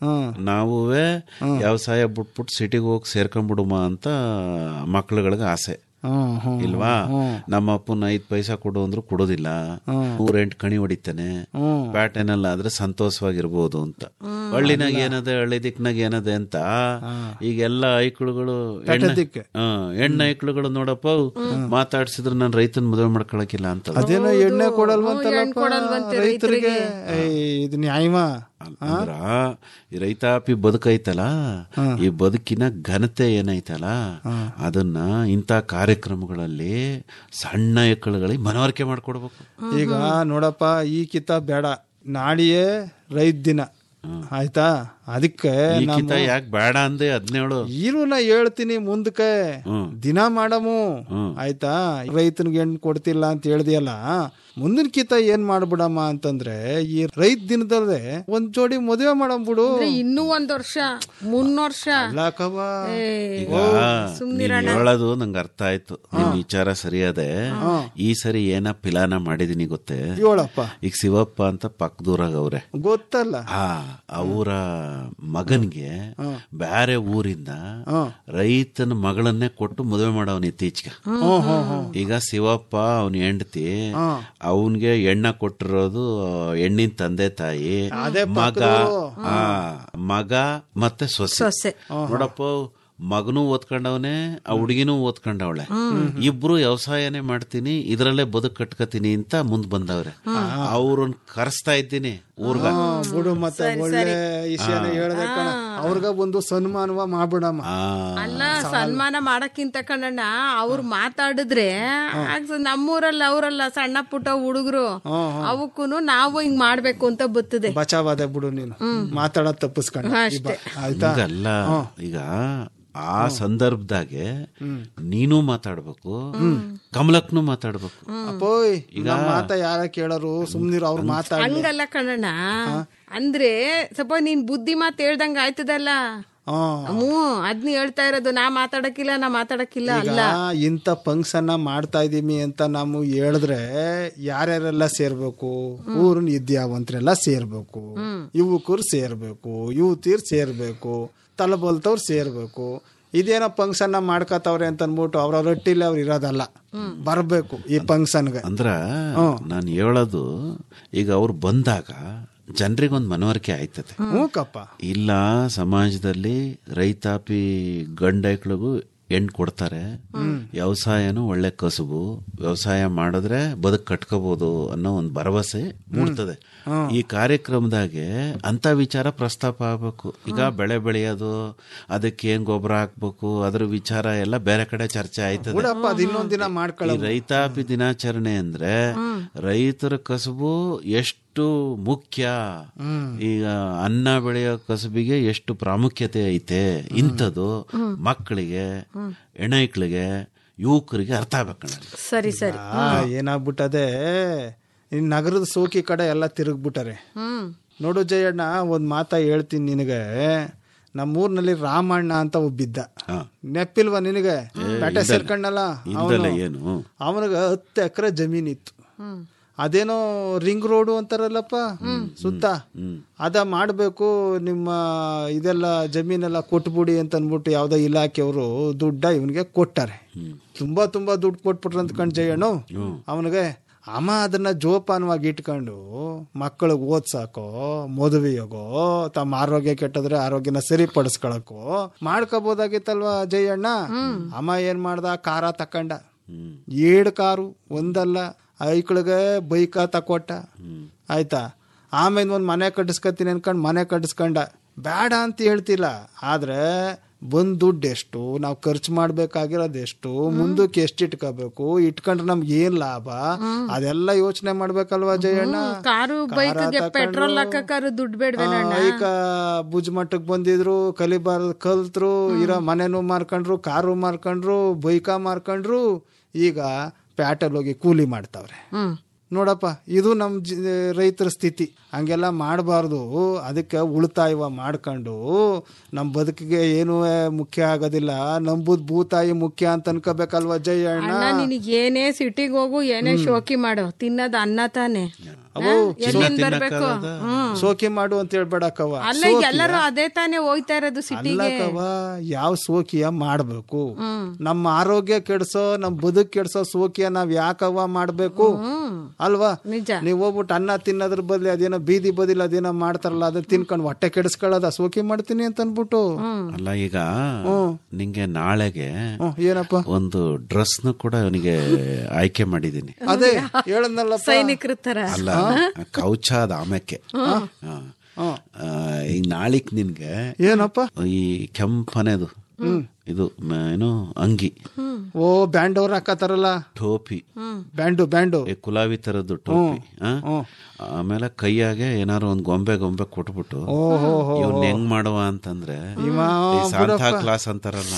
ನಾವುವೇ ವ್ಯವಸಾಯ ಬಿಟ್ಬಿಟ್ಟು ಸಿಟಿಗೆ ಹೋಗಿ ಸೇರ್ಕೊಂಡ್ಬಿಡುಮ ಅಂತ ಮಕ್ಳುಗಳಿಗೆ ಆಸೆ ಹ್ಮ್ ಹ್ಮ್ ಇಲ್ವಾ ನಮ್ಮ ಅಪ್ಪನ ಐದ್ ಪೈಸಾ ಕೊಡು ಅಂದ್ರು ಕೊಡೋದಿಲ್ಲ ನೂರೆಂಟು ಕಣಿ ಹೊಡಿತಾನೆ ಪ್ಯಾಟರ್ನಲ್ಲ ಆದ್ರೆ ಸಂತೋಷವಾಗಿರ್ಬೋದು ಅಂತ ಹಳ್ಳಿನಾಗ ಏನದೆ ಹಳ್ಳಿ ದಿಕ್ನಾಗ ಏನದೆ ಅಂತ ಈಗೆಲ್ಲ ಐಕ್ಳುಗಳು ಹೆಣ್ಣ ದಿಕ್ಕೆ. ಹೆಣ್ಣ ಐಕ್ಳುಗಳು ನೋಡಪ್ಪ ಮಾತಾಡ್ಸಿದ್ರೆ ನಾನು ರೈತನ ಮದುವೆ ಮಾಡ್ಕೊಳಕಿಲ್ಲ ಅಂತ ಅದೇನೋ ಎಣ್ಣೆ ಕೊಡಲ್ವಂತಲ್ಲಪ್ಪ ರೈತರಿಗೆ ಏಯ್, ಇದು ನ್ಯಾಯವ ಅಂದ್ರ ಈ ರೈತಾಪಿ ಬದುಕೈತಲ್ಲ ಈ ಬದುಕಿನ ಘನತೆ ಏನೈತಲ್ಲ ಅದನ್ನ ಇಂಥ ಕಾರ್ಯಕ್ರಮಗಳಲ್ಲಿ ಸಣ್ಣ ಎಕ್ಕಳುಗಳಿಗೆ ಮನವರಿಕೆ ಮಾಡ್ಕೊಡ್ಬೇಕು ಈಗ ನೋಡಪ್ಪ ಈ ಕಿತ ಬೇಡ ನಾಳೆಯೇ ರೈತ ದಿನ ಆಯ್ತಾ ಅದಕ್ಕೆ ಈ ನಮ್ಮ- ಕಿತ ಯಾಕೆ ಬೇಡ ಅಂದೆ ಹದಿನೇಳು ಇರು ನಾ ಹೇಳ್ತೀನಿ ಮುಂದಕ್ಕೆ ದಿನ ಮಾಡಮು ಆಯ್ತಾ ರೈತನಿಗೆ ಹೆಣ್ಣು ಕೊಡ್ತಿಲ್ಲ ಅಂತ ಹೇಳ್ದಿಯಲ್ಲ ಮುಂದಿನ ಕಿತ ಏನ್ ಮಾಡ್ಬಿಡಮ್ಮ ಅಂತಂದ್ರೆ ಈ ರೈತ ದಿನದಲ್ಲೇ ಒಂದ್ ಜೋಡಿ ಮದುವೆ ಮಾಡಂಬಿಡು ಅಂದ್ರೆ ಇನ್ನೂ ಒಂದ್ ವರ್ಷ ಮುನ್ ವರ್ಷ ಅಲ್ಲಾಕವ್ವ. ಈಗ ನೀನ್ ಹೇಳೋದು ನಂಗೆ ಅರ್ಥ ಆಯ್ತು ನಿನ್ ವಿಚಾರ ಸರಿಯಾದೆ ಈ ಸರಿ ಏನ ಪಿಲಾನ ಮಾಡಿದೀನಿ ಗೊತ್ತೇ ಹೇಳಪ್ಪ ಈಗ ಶಿವಪ್ಪ ಅಂತ ಪಕ್ಕದೂರಾಗ ಅವ್ರೆ ಗೊತ್ತಲ್ಲ ಆ ಅವರ ಮಗನ್ಗೆ ಬ್ಯಾರೆ ಊರಿಂದ ರೈತನ ಮಗಳನ್ನೇ ಕೊಟ್ಟು ಮದುವೆ ಮಾಡವನ್ ಇತ್ತೀಚೆಗೆ ಈಗ ಶಿವಪ್ಪ ಅವನ ಹೆಂಡತಿ ಅವನ್ಗೆ ಎಣ್ಣ ಕೊಟ್ಟಿರೋದು ಹೆಣ್ಣಿನ ತಂದೆ ತಾಯಿ ಮಗ ಆ ಮಗ ಮತ್ತೆ ಸೊಸೆ ಸೊಸೆ. ನೋಡಪ್ಪ ಮಗನೂ ಓದ್ಕೊಂಡವನೆ ಆ ಹುಡುಗಿನೂ ಓದ್ಕೊಂಡವಳೆ ಇಬ್ರು ವ್ಯವಸಾಯನೇ ಮಾಡ್ತೀನಿ ಇದ್ರಲ್ಲೇ ಬದುಕು ಕಟ್ಕತೀನಿ ಅಂತ ಮುಂದ್ ಬಂದವ್ರೆ ಅವ್ರನ್ನ ಕರೆಸ್ತಾ ಇದ್ದೀನಿ ಊರ್ಗ ಹಾ, ಬಿಡು ಮತ್ತೆ ಒಳ್ಳೆ ವಿಷಯನೇ ಹೇಳ್ದೆ ಕಣ ಅವ್ರಿಗ ಒಂದು ಸನ್ಮಾನವ ಮಾಡ್ಬಿಡಮ್ಮ ಅಲ್ಲ ಸನ್ಮಾನ ಮಾಡಕ್ಕಿಂತ ಕಣಣ್ಣ ಅವ್ರು ಮಾತಾಡಿದ್ರೆ ಆಗ ನಮ್ಮೂರಲ್ಲ ಅವರಲ್ಲ ಸಣ್ಣ ಪುಟ್ಟ ಹುಡುಗರು ಅವಕ್ಕೂನು ನಾವು ಹಿಂಗ್ ಮಾಡ್ಬೇಕು ಅಂತ ಬರ್ತದೆ ಬಚಾವಾದೆ ಬಿಡು ನೀನು ಮಾತಾಡೋದ್ ತಪ್ಪಿಸ್ಕೊಂಡ ಅಷ್ಟೇ. ಆಯ್ತಾ ಹಂಗಲ್ಲ ಈಗ ಆ ಸಂದರ್ಭದಾಗೆ ನೀನು ಮಾತಾಡ್ಬೇಕು ಕಮಲಕ್ನು ಮಾತಾಡ್ಬೇಕು ಅಪ್ಪೋಯ್ ಈಗ ಮಾತ ಯಾರ ಕೇಳೋರು ಸುಮ್ನಿರು ಅವ್ರು ಮಾತಾಡ ಹಂಗಲ್ಲ ಕಣಣ್ಣ ಅಂದ್ರೆ ಸ್ವಲ್ಪ ನೀನ್ ಬುದ್ಧಿ ಮಾತ್ ಹೇಳ್ದಂಗ ಆಯ್ತದಲ್ಲ ಹ್ಞೂ ಅದ್ನ ಹೇಳ್ತಾ ಇರೋದು ನಾ ಮಾತಾಡಕ್ಕಿಲ್ಲ ನಾ ಮಾತಾಡಕ್ಕಿಲ್ಲ ಈಗ ಅಲ್ಲ ಇಂಥ ಫಂಕ್ಷನ್ ಮಾಡ್ತಾ ಇದೀವಿ ಅಂತ ನಾವು ಹೇಳಿದ್ರೆ ಯಾರ್ಯಾರೆಲ್ಲ ಸೇರ್ಬೇಕು ಊರಿನ ವಿದ್ಯಾವಂತರೆಲ್ಲ ಸೇರ್ಬೇಕು ಯುವಕರು ಸೇರ್ಬೇಕು ಯುವತಿಯರು ಸೇರ್ಬೇಕು ತಲಬೋಲ್ತವ್ರು ಸೇರ್ಬೇಕು ಇದೇನೋ ಫಂಕ್ಷನ್ ಮಾಡ್ಕತ್ತವ್ರೆ ಅಂತ ಅನ್ಬಿಟ್ಟು ಅವ್ರ ರೊಟ್ಟಿಲಿ ಅವ್ರು ಇರೋದಲ್ಲ ಬರ್ಬೇಕು ಈ ಫಂಕ್ಷನ್ಗೆ ಅಂದ್ರ ನಾನು ಹೇಳೋದು ಈಗ ಅವ್ರು ಬಂದಾಗ ಜನರಿಗೊಂದು ಮನವರಿಕೆ ಆಯ್ತದೆ ಹ್ಞೂಕಪ್ಪ ಇಲ್ಲ ಸಮಾಜದಲ್ಲಿ ರೈತಾಪಿ ಗಂಡೈಕ್ಳಿಗೂ ಹೆಣ್ಣು ಕೊಡ್ತಾರೆ ವ್ಯವಸಾಯನೂ ಒಳ್ಳೆ ಕಸುಬು ವ್ಯವಸಾಯ ಮಾಡಿದ್ರೆ ಬದುಕು ಕಟ್ಕೋಬಹುದು ಅನ್ನೋ ಒಂದು ಭರವಸೆ ಮೂಡ್ತದೆ ಈ ಕಾರ್ಯಕ್ರಮದಾಗೆ ಅಂತ ವಿಚಾರ ಪ್ರಸ್ತಾಪ ಆಗ್ಬೇಕು ಈಗ ಬೆಳೆ ಬೆಳೆಯೋದು ಅದಕ್ಕೆ ಏನ್ ಗೊಬ್ಬರ ಹಾಕ್ಬೇಕು ಅದ್ರ ವಿಚಾರ ಎಲ್ಲ ಬೇರೆ ಕಡೆ ಚರ್ಚೆ ಆಯ್ತದೆ ಬಿಡಪ್ಪ ಅದು ಇನ್ನೊಂದ್ ದಿನ ಮಾಡ್ಕೊಳ್ಳ ಈ ರೈತಾಪಿ ದಿನಾಚರಣೆ ಅಂದ್ರೆ ರೈತರ ಕಸುಬು ಎಷ್ಟು ಮುಖ್ಯ ಈಗ ಅನ್ನ ಬೆಳೆಯೋ ಕಸುಬಿಗೆ ಎಷ್ಟು ಪ್ರಾಮುಖ್ಯತೆ ಐತೆ ಇಂಥದ್ದು ಮಕ್ಕಳಿಗೆ ಹೆಣ್ಣೈಕ್ಳಿಗೆ ಯುವಕರಿಗೆ ಅರ್ಥ ಆಗ್ಬೇಕಣ್ಣ ಸರಿ ಸರಿ ಆ, ಏನಾಗ್ಬಿಟ್ಟದೆ ಈ ನಗರದ ಸೋಕಿ ಕಡೆ ಎಲ್ಲ ತಿರುಗ್ಬಿಟ್ಟಾರೆ ಹ್ಮ್ ನೋಡು ಜಯಣ್ಣ ಒಂದ್ ಮಾತ ಹೇಳ್ತೀನಿ ನಿನಗೆ ನಮ್ಮೂರ್ನಲ್ಲಿ ರಾಮಣ್ಣ ಅಂತ ಒಬ್ಬಿದ್ದ ನೆಪ್ಪಿಲ್ವಾ ನಿನಗೆ ಪೇಟೆ ಸೇರ್ಕೊಂಡಲ್ಲ ಇಲ್ದಲ್ಲ ಏನು ಅವನಿಗೆ ಹತ್ತು ಎಕರೆ ಜಮೀನ್ ಇತ್ತು ಅದೇನೋ ರಿಂಗ್ ರೋಡು ಅಂತಾರಲ್ಲಪ್ಪ ಸುತ್ತ ಅದ ಮಾಡಬೇಕು ನಿಮ್ಮ ಇದೆಲ್ಲ ಜಮೀನೆಲ್ಲ ಕೊಟ್ಬಿಡಿ ಅಂತ ಅಂದ್ಬಿಟ್ಟು ಯಾವ್ದೋ ಇಲಾಖೆಯವರು ದುಡ್ಡ ಇವನಿಗೆ ಕೊಟ್ಟಾರೆ ತುಂಬಾ ತುಂಬಾ ದುಡ್ಡು ಕೊಟ್ಬಿಟ್ರು ಅಂದ್ಕೊಂಡು ಜಯಣ್ಣು ಅವನಿಗೆ ಅಮ್ಮ ಅದನ್ನ ಜೋಪಾನವಾಗಿ ಇಟ್ಕೊಂಡು ಮಕ್ಕಳಿಗೆ ಓದ್ಸಾಕೋ ಮದುವೆಯಾಗೋ ತಮ್ಮ ಆರೋಗ್ಯ ಕೆಟ್ಟದ್ರೆ ಆರೋಗ್ಯನ ಸರಿಪಡಿಸ್ಕೊಳಕೋ ಮಾಡ್ಕೋಬೋದಾಗಿತ್ತಲ್ವಾ ಜಯಣ್ಣ ಅಮ್ಮ ಏನ್ ಮಾಡ್ದ ಕಾರ ತಕೊಂಡ ಏಳು ಕಾರು ಒಂದಲ್ಲ ಐಕ್ಳಿಗೆ ಬೈಕ ತಕೊಟ್ಟ ಆಯ್ತಾ ಆಮೇಲೆ ಒಂದು ಮನೆ ಕಟ್ಟಿಸ್ಕೊತೀನಿ ಅನ್ಕೊಂಡು ಮನೆ ಕಟ್ಟಿಸ್ಕೊಂಡ ಬೇಡ ಅಂತ ಹೇಳ್ತಿಲ್ಲ ಆದ್ರೆ ಬಂದ್ ದುಡ್ಡು ಎಷ್ಟು ನಾವು ಖರ್ಚು ಮಾಡ್ಬೇಕಾಗಿರೋದು ಎಷ್ಟು ಮುಂದಕ್ಕೆ ಎಷ್ಟು ಇಟ್ಕೋಬೇಕು ಇಟ್ಕೊಂಡ್ರೆ ನಮ್ಗೆ ಏನ್ ಲಾಭ ಅದೆಲ್ಲ ಯೋಚನೆ ಮಾಡ್ಬೇಕಲ್ವಾ ಜಯಣ್ಣ ಕಾರು ಬೈಕ್ಗೆ ಪೆಟ್ರೋಲ್ ಹಾಕಕ್ಕಾರು ದುಡ್ಡು ಬೇಡ್ವೇನಣ್ಣ ಈಗ ಭುಜ್ ಮಟ್ಟಕ್ ಬಂದಿದ್ರು ಕಲಿಬಾರ್ದು ಕಲ್ತ್ರು ಇರೋ ಮನೆನೂ ಮಾರ್ಕೊಂಡ್ರು ಕಾರು ಮಾರ್ಕೊಂಡ್ರು ಬೈಕ ಮಾರ್ಕೊಂಡ್ರು ಈಗ ಪ್ಯಾಟಲ್ ಹೋಗಿ ಕೂಲಿ ಮಾಡ್ತಾವ್ರೆ ಹ್ಮ್ ನೋಡಪ್ಪ ಇದು ನಮ್ ಜಿ- ರೈತರ ಸ್ಥಿತಿ ಹಂಗೆಲ್ಲ ಮಾಡಬಾರ್ದು ಅದಕ್ಕೆ ಉಳಿತಾಯವ ಮಾಡ್ಕೊಂಡು ನಮ್ಮ ಬದುಕಿಗೆ ಏನೂ ಮುಖ್ಯ ಆಗೋದಿಲ್ಲ ನಂಬುದ್ ಭೂತಾಯಿ ಮುಖ್ಯ ಅಂತ ಅನ್ಕೋಬೇಕಲ್ವಾ ಜಯಣ್ಣ ಅಣ್ಣ ನಿನಗೆ ಏನೇ ಸಿಟಿಗೆ ಹೋಗು ಏನೇ ಶೋಕಿ ಮಾಡು ತಿನ್ನೋದು ಅನ್ನ ತಾನೆ ಅವು ಎಲ್ಲಿಂದ ಬರ್ಬೇಕು ಹ್ಮ್ ಸೋಕಿ ಮಾಡು ಅಂತ ಹೇಳ್ಬೇಡಕ್ಕವ ಅಲ್ಲ ಈಗ ಎಲ್ಲರೂ ಅದೇ ತಾನೇ ಹೋಯ್ತಾ ಇರೋದು ಸಿಟಿಗೆ ಅಲ್ಲಕವ ಯಾವ ಸೋಕಿಯ ಮಾಡ್ಬೇಕು ನಮ್ಮ ಆರೋಗ್ಯ ಕೆಡ್ಸೋ ನಮ್ ಬದುಕ್ ಕೆಡ್ಸೋ ಸೋಕಿಯ ನಾವ್ ಯಾಕವ ಮಾಡ್ಬೇಕು ಅಲ್ವಾ ನಿಜ ನೀವ್ ಹೋಗ್ಬಿಟ್ಟು ಅನ್ನ ತಿನ್ನೋದ್ರ ಬದ್ಲಿ ಅದೇನೋ ಬೀದಿ ಬದಿಲ್ ಅದೇನೋ ಮಾಡ್ತಾರಲ್ಲ ಅದನ್ನ ತಿನ್ಕೊಂಡು ಹೊಟ್ಟೆ ಕೆಡಿಸ್ಕೊಳ್ಳೋದ ಸೋಕಿ ಮಾಡ್ತೀನಿ ಅಂತ ಅನ್ಬಿಟ್ಟು ಅಲ್ಲ ಈಗ ನಿಂಗೆ ನಾಳೆಗೆ ಹ್ಮ್, ಏನಪ್ಪ ಒಂದು ಡ್ರೆಸ್ ನ ಕೂಡ ಅವನಿಗೆ ಆಯ್ಕೆ ಮಾಡಿದ್ದೀನಿ ಅದೇ ಹೇಳದ್ನಲ್ಲಪ್ಪ ಸೈನಿಕರ ತರ ಅಲ್ಲ ಕೌಚಾದ ಆಮೇಕೆ ಹಾ. ಆ, ಈಗ ನಾಳಿಕ್ ನಿನ್ಗೆ ಏನಪ್ಪ ಈ ಕೆಂಪನೆದು ಇದು ಮ- ಏನು ಅಂಗಿ ಓ ಬ್ಯಾಂಡ್ ಅವ್ರು ಹಾಕತಾರಲ್ಲ ಟೋಪಿ ಬ್ಯಾಂಡು ಬ್ಯಾಂಡು ಈ ಕುಲಾವಿ ತರದ್ದು ಟೋಪಿ ಆ? ಆಮೇಲೆ ಕೈಯಾಗೆ ಏನಾರು ಒಂದ್ ಗೊಂಬೆ ಗೊಂಬೆ ಕೊಟ್ಬಿಟ್ಟು ಓಹೋ ಇವ್ನ ಹೆಂಗ್ ಮಾಡುವ ಅಂತಂದ್ರೆ ಇವ ಈ ಸಾಂತಾ ಬಿಡಪ್ಪ. ಕ್ಲಾಸ್ ಅಂತಾರಲ್ಲ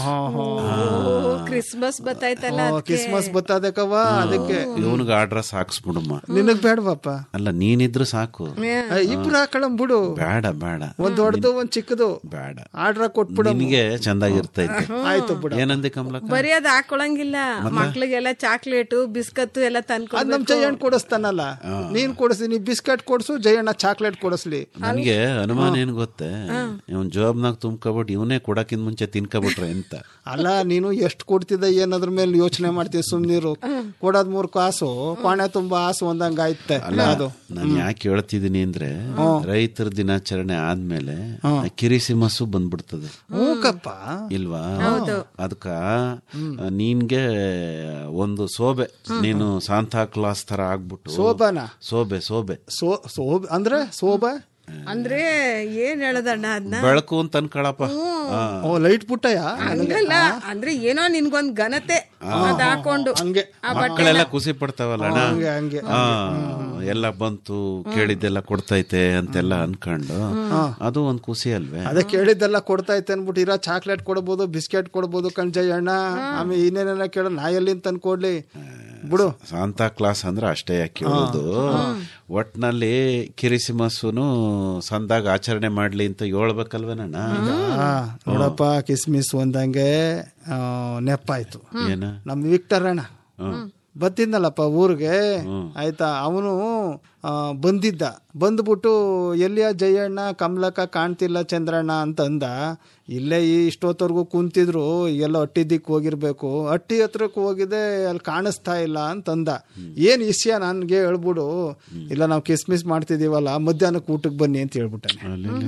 ಕ್ರಿಸ್ಮಸ್ ಬತ್ತಾಯ್ತಲ್ಲ ಓ, ಕ್ರಿಸ್ಮಸ್ ಬತ್ತದಕ್ಕವ ಅದಕ್ಕೆ ಇವನ್ಗೆ ಆರ್ಡ್ರಸ್ ಹಾಕ್ಸ್ಬಿಡಮ್ಮ ನಿನಗ್ ಬೇಡವಪ್ಪ ಅಲ್ಲ ನೀನಿದ್ರು ಸಾಕು ಇಬ್ರು ಹಾಕಳಂ ಬಿಡು ಬೇಡ ಬೇಡ ಒಂದ್ ದೊಡ್ಡದು ಒಂದ್ ಚಿಕ್ಕದು ಬೇಡ ಆರ್ಡ್ರ ಕೊಟ್ಬಿಡ ನಿನಗೆ ಚಂದಾಗಿರ್ತೈತೆ ಆಯ್ತು ಬಿಡ ಏನಂದೆ ಕಮಲಕ್ಕ ಬರೀ ಅದ್ ಹಾಕೊಳಂಗಿಲ್ಲ ಮಕ್ಳಿಗೆಲ್ಲ ಚಾಕ್ಲೇಟು ಬಿಸ್ಕತ್ತು ಎಲ್ಲ ಅದ್ ನಮ್ ತಂದ್ಕೊಡ್ಬೇಕು ಜಯಣ್ಣ ಕೊಡಿಸ್ತಾನಲ್ಲ ನೀನ್ ಕೊಡಿಸಿ ನೀ ಬಿಸ್ಕೆಟ್ ಕೊಡ್ಸು ಜಯಣ್ಣ ಚಾಕ್ಲೇಟ್ ಕೊಡಿಸ್ಲಿ ನನಗೆ ಅನುಮಾನ ಏನ್ ಗೊತ್ತೇ ಇವನ್ ಜಾಬ್ನಾಗ ತುಂಬ್ಕೊಬಿಟ್ಟು ಇವನೇ ಕೊಡಕ್ಕಿಂತ ಮುಂಚೆ ತಿನ್ಕೊಬಿಟ್ರೆ ಅಂತ ಅಲ್ಲ ನೀನು ಎಷ್ಟು ಕೊಡ್ತಿದ್ದ ಏನದ್ರ ಮೇಲೆ ಯೋಚನೆ ಮಾಡ್ತೀವಿ ಸುಮ್ನಿರು ಕೊಡೋದ್ ಮೂರ್ ಕಾಸು ಕೋಣೆ ತುಂಬಾ ಆಸು ಒಂದಂಗ ಆಯ್ತೆ ಅಲ್ಲ ಅದು ನಾನು ಯಾಕೆ ಹೇಳ್ತಿದೀನಿ ಅಂದ್ರೆ ರೈತರ ದಿನಾಚರಣೆ ಆದ್ಮೇಲೆ ಕಿರಿಸಿಮಸ್ಸು ಬಂದ್ಬಿಡ್ತದೆ ಹೂಕಪ್ಪ ಇಲ್ವಾ ಅದಕ್ಕ ನೀನ್ಗೆ ಒಂದು ಸೋಬೆ ನೀನು ಸಾಂತಾ ಕ್ಲಾಸ್ ತರ ಆಗ್ಬಿಟ್ಟು ಶೋಭಾನ ಸೋಬೆ ಸೋಬೆ ಸೋ ಸೋಬ್ ಅಂದ್ರೆ ಶೋಭಾ ಅಂದ್ರೆ ಏನ್ ಹೇಳದಣ್ಣ ಅದನ್ನ ಬೆಳಕು ಅಂತ ಅನ್ಕೊಳಪ್ಪ ಹಾ. ಓ ಲೈಟ್ ಪುಟ್ಟಯ್ಯ ಹಂಗಲ್ಲ ಅಂದ್ರೆ ಏನೋ ನಿನ್ಗೊಂದ್ ಘನತೆ ಅದ್ ಹಾಕೊಂಡು ಹಂಗೆ ಆ ಬಟ್ಟೆ ಮಕ್ಕಳೆಲ್ಲ ಖುಷಿ ಪಡ್ತಾವಲ್ಲ ಅಣ್ಣ ಹಂಗೆ ಹಂಗೆ ಆ, ಎಲ್ಲ ಬಂತು ಕೇಳಿದ್ದೆಲ್ಲ ಕೊಡ್ತೈತೆ ಅಂತೆಲ್ಲ ಅನ್ಕೊಂಡು ಅದು ಒಂದ್ ಖುಷಿ ಅಲ್ವೇ ಅದೇ ಕೇಳಿದ್ದೆಲ್ಲ ಕೊಡ್ತೈತೆ ಅನ್ಬಿಟ್ಟು ಇರೋ ಚಾಕ್ಲೇಟ್ ಕೊಡ್ಬೋದು ಬಿಸ್ಕೆಟ್ ಕೊಡ್ಬೋದು ಕಣ್ಜಯ್ಯ ಅಣ್ಣ ಆಮೇಲೆ ಇನ್ನೇನೆಲ್ಲ ಕೇಳ ನಾ ಎಲ್ಲಿಂದ ತಂದು ಕೊಡ್ಲಿ ಬಿಡು ಸಾಂತಾ ಕ್ಲಾಸ್ ಅಂದ್ರೆ ಅಷ್ಟೇ ಯಾಕೆ ಕೇಳೋದು ಒಟ್ನಲ್ಲಿ ಕಿರಿಸಿಮಸ್ಸುನು ಸಂದಾಗ ಆಚರಣೆ ಮಾಡ್ಲಿ ಅಂತ ಹೇಳ್ಬೇಕಲ್ವೇನಣ್ಣ ಆ, ನೋಡಪ್ಪ ಕಿಸ್ಮಿಸ್ ಒಂದಂಗೆ ಆ, ನೆಪ್ಪಾಯ್ತು ಏನ ನಮ್ ವಿಕ್ಟರ್ ಅಣ್ಣ ಬತ್ತಿದ್ನಲ್ಲಪ್ಪ ಊರಿಗೆ ಆಯ್ತಾ ಅವನು ಬಂದಿದ್ದ ಬಂದ್ಬಿಟ್ಟು ಎಲ್ಲಿಯ ಜಯಣ್ಣ ಕಮಲಕ್ಕ ಕಾಣ್ತಿಲ್ಲ ಚಂದ್ರಣ್ಣ ಅಂತಂದ ಇಲ್ಲೇ ಈ ಇಷ್ಟೊತ್ತವರೆಗೂ ಕುಂತಿದ್ರು ಎಲ್ಲ ಹಟ್ಟಿ ದಿಕ್ ಹೋಗಿರ್ಬೇಕು ಹಟ್ಟಿ ಹತ್ರಕ್ಕೆ ಹೋಗಿದೆ ಅಲ್ಲಿ ಕಾಣಿಸ್ತಾ ಇಲ್ಲ ಅಂತಂದ ಏನ್ ವಿಷಯ ನನ್ಗೆ ಹೇಳ್ಬಿಡು ಇಲ್ಲ ನಾವು ಕಿಸ್ಮಿಸ್ ಮಾಡ್ತಿದೀವಲ್ಲ ಮಧ್ಯಾಹ್ನಕ್ಕೆ ಊಟಕ್ಕೆ ಬನ್ನಿ ಅಂತ ಹೇಳ್ಬಿಟ್ಟಾನೆ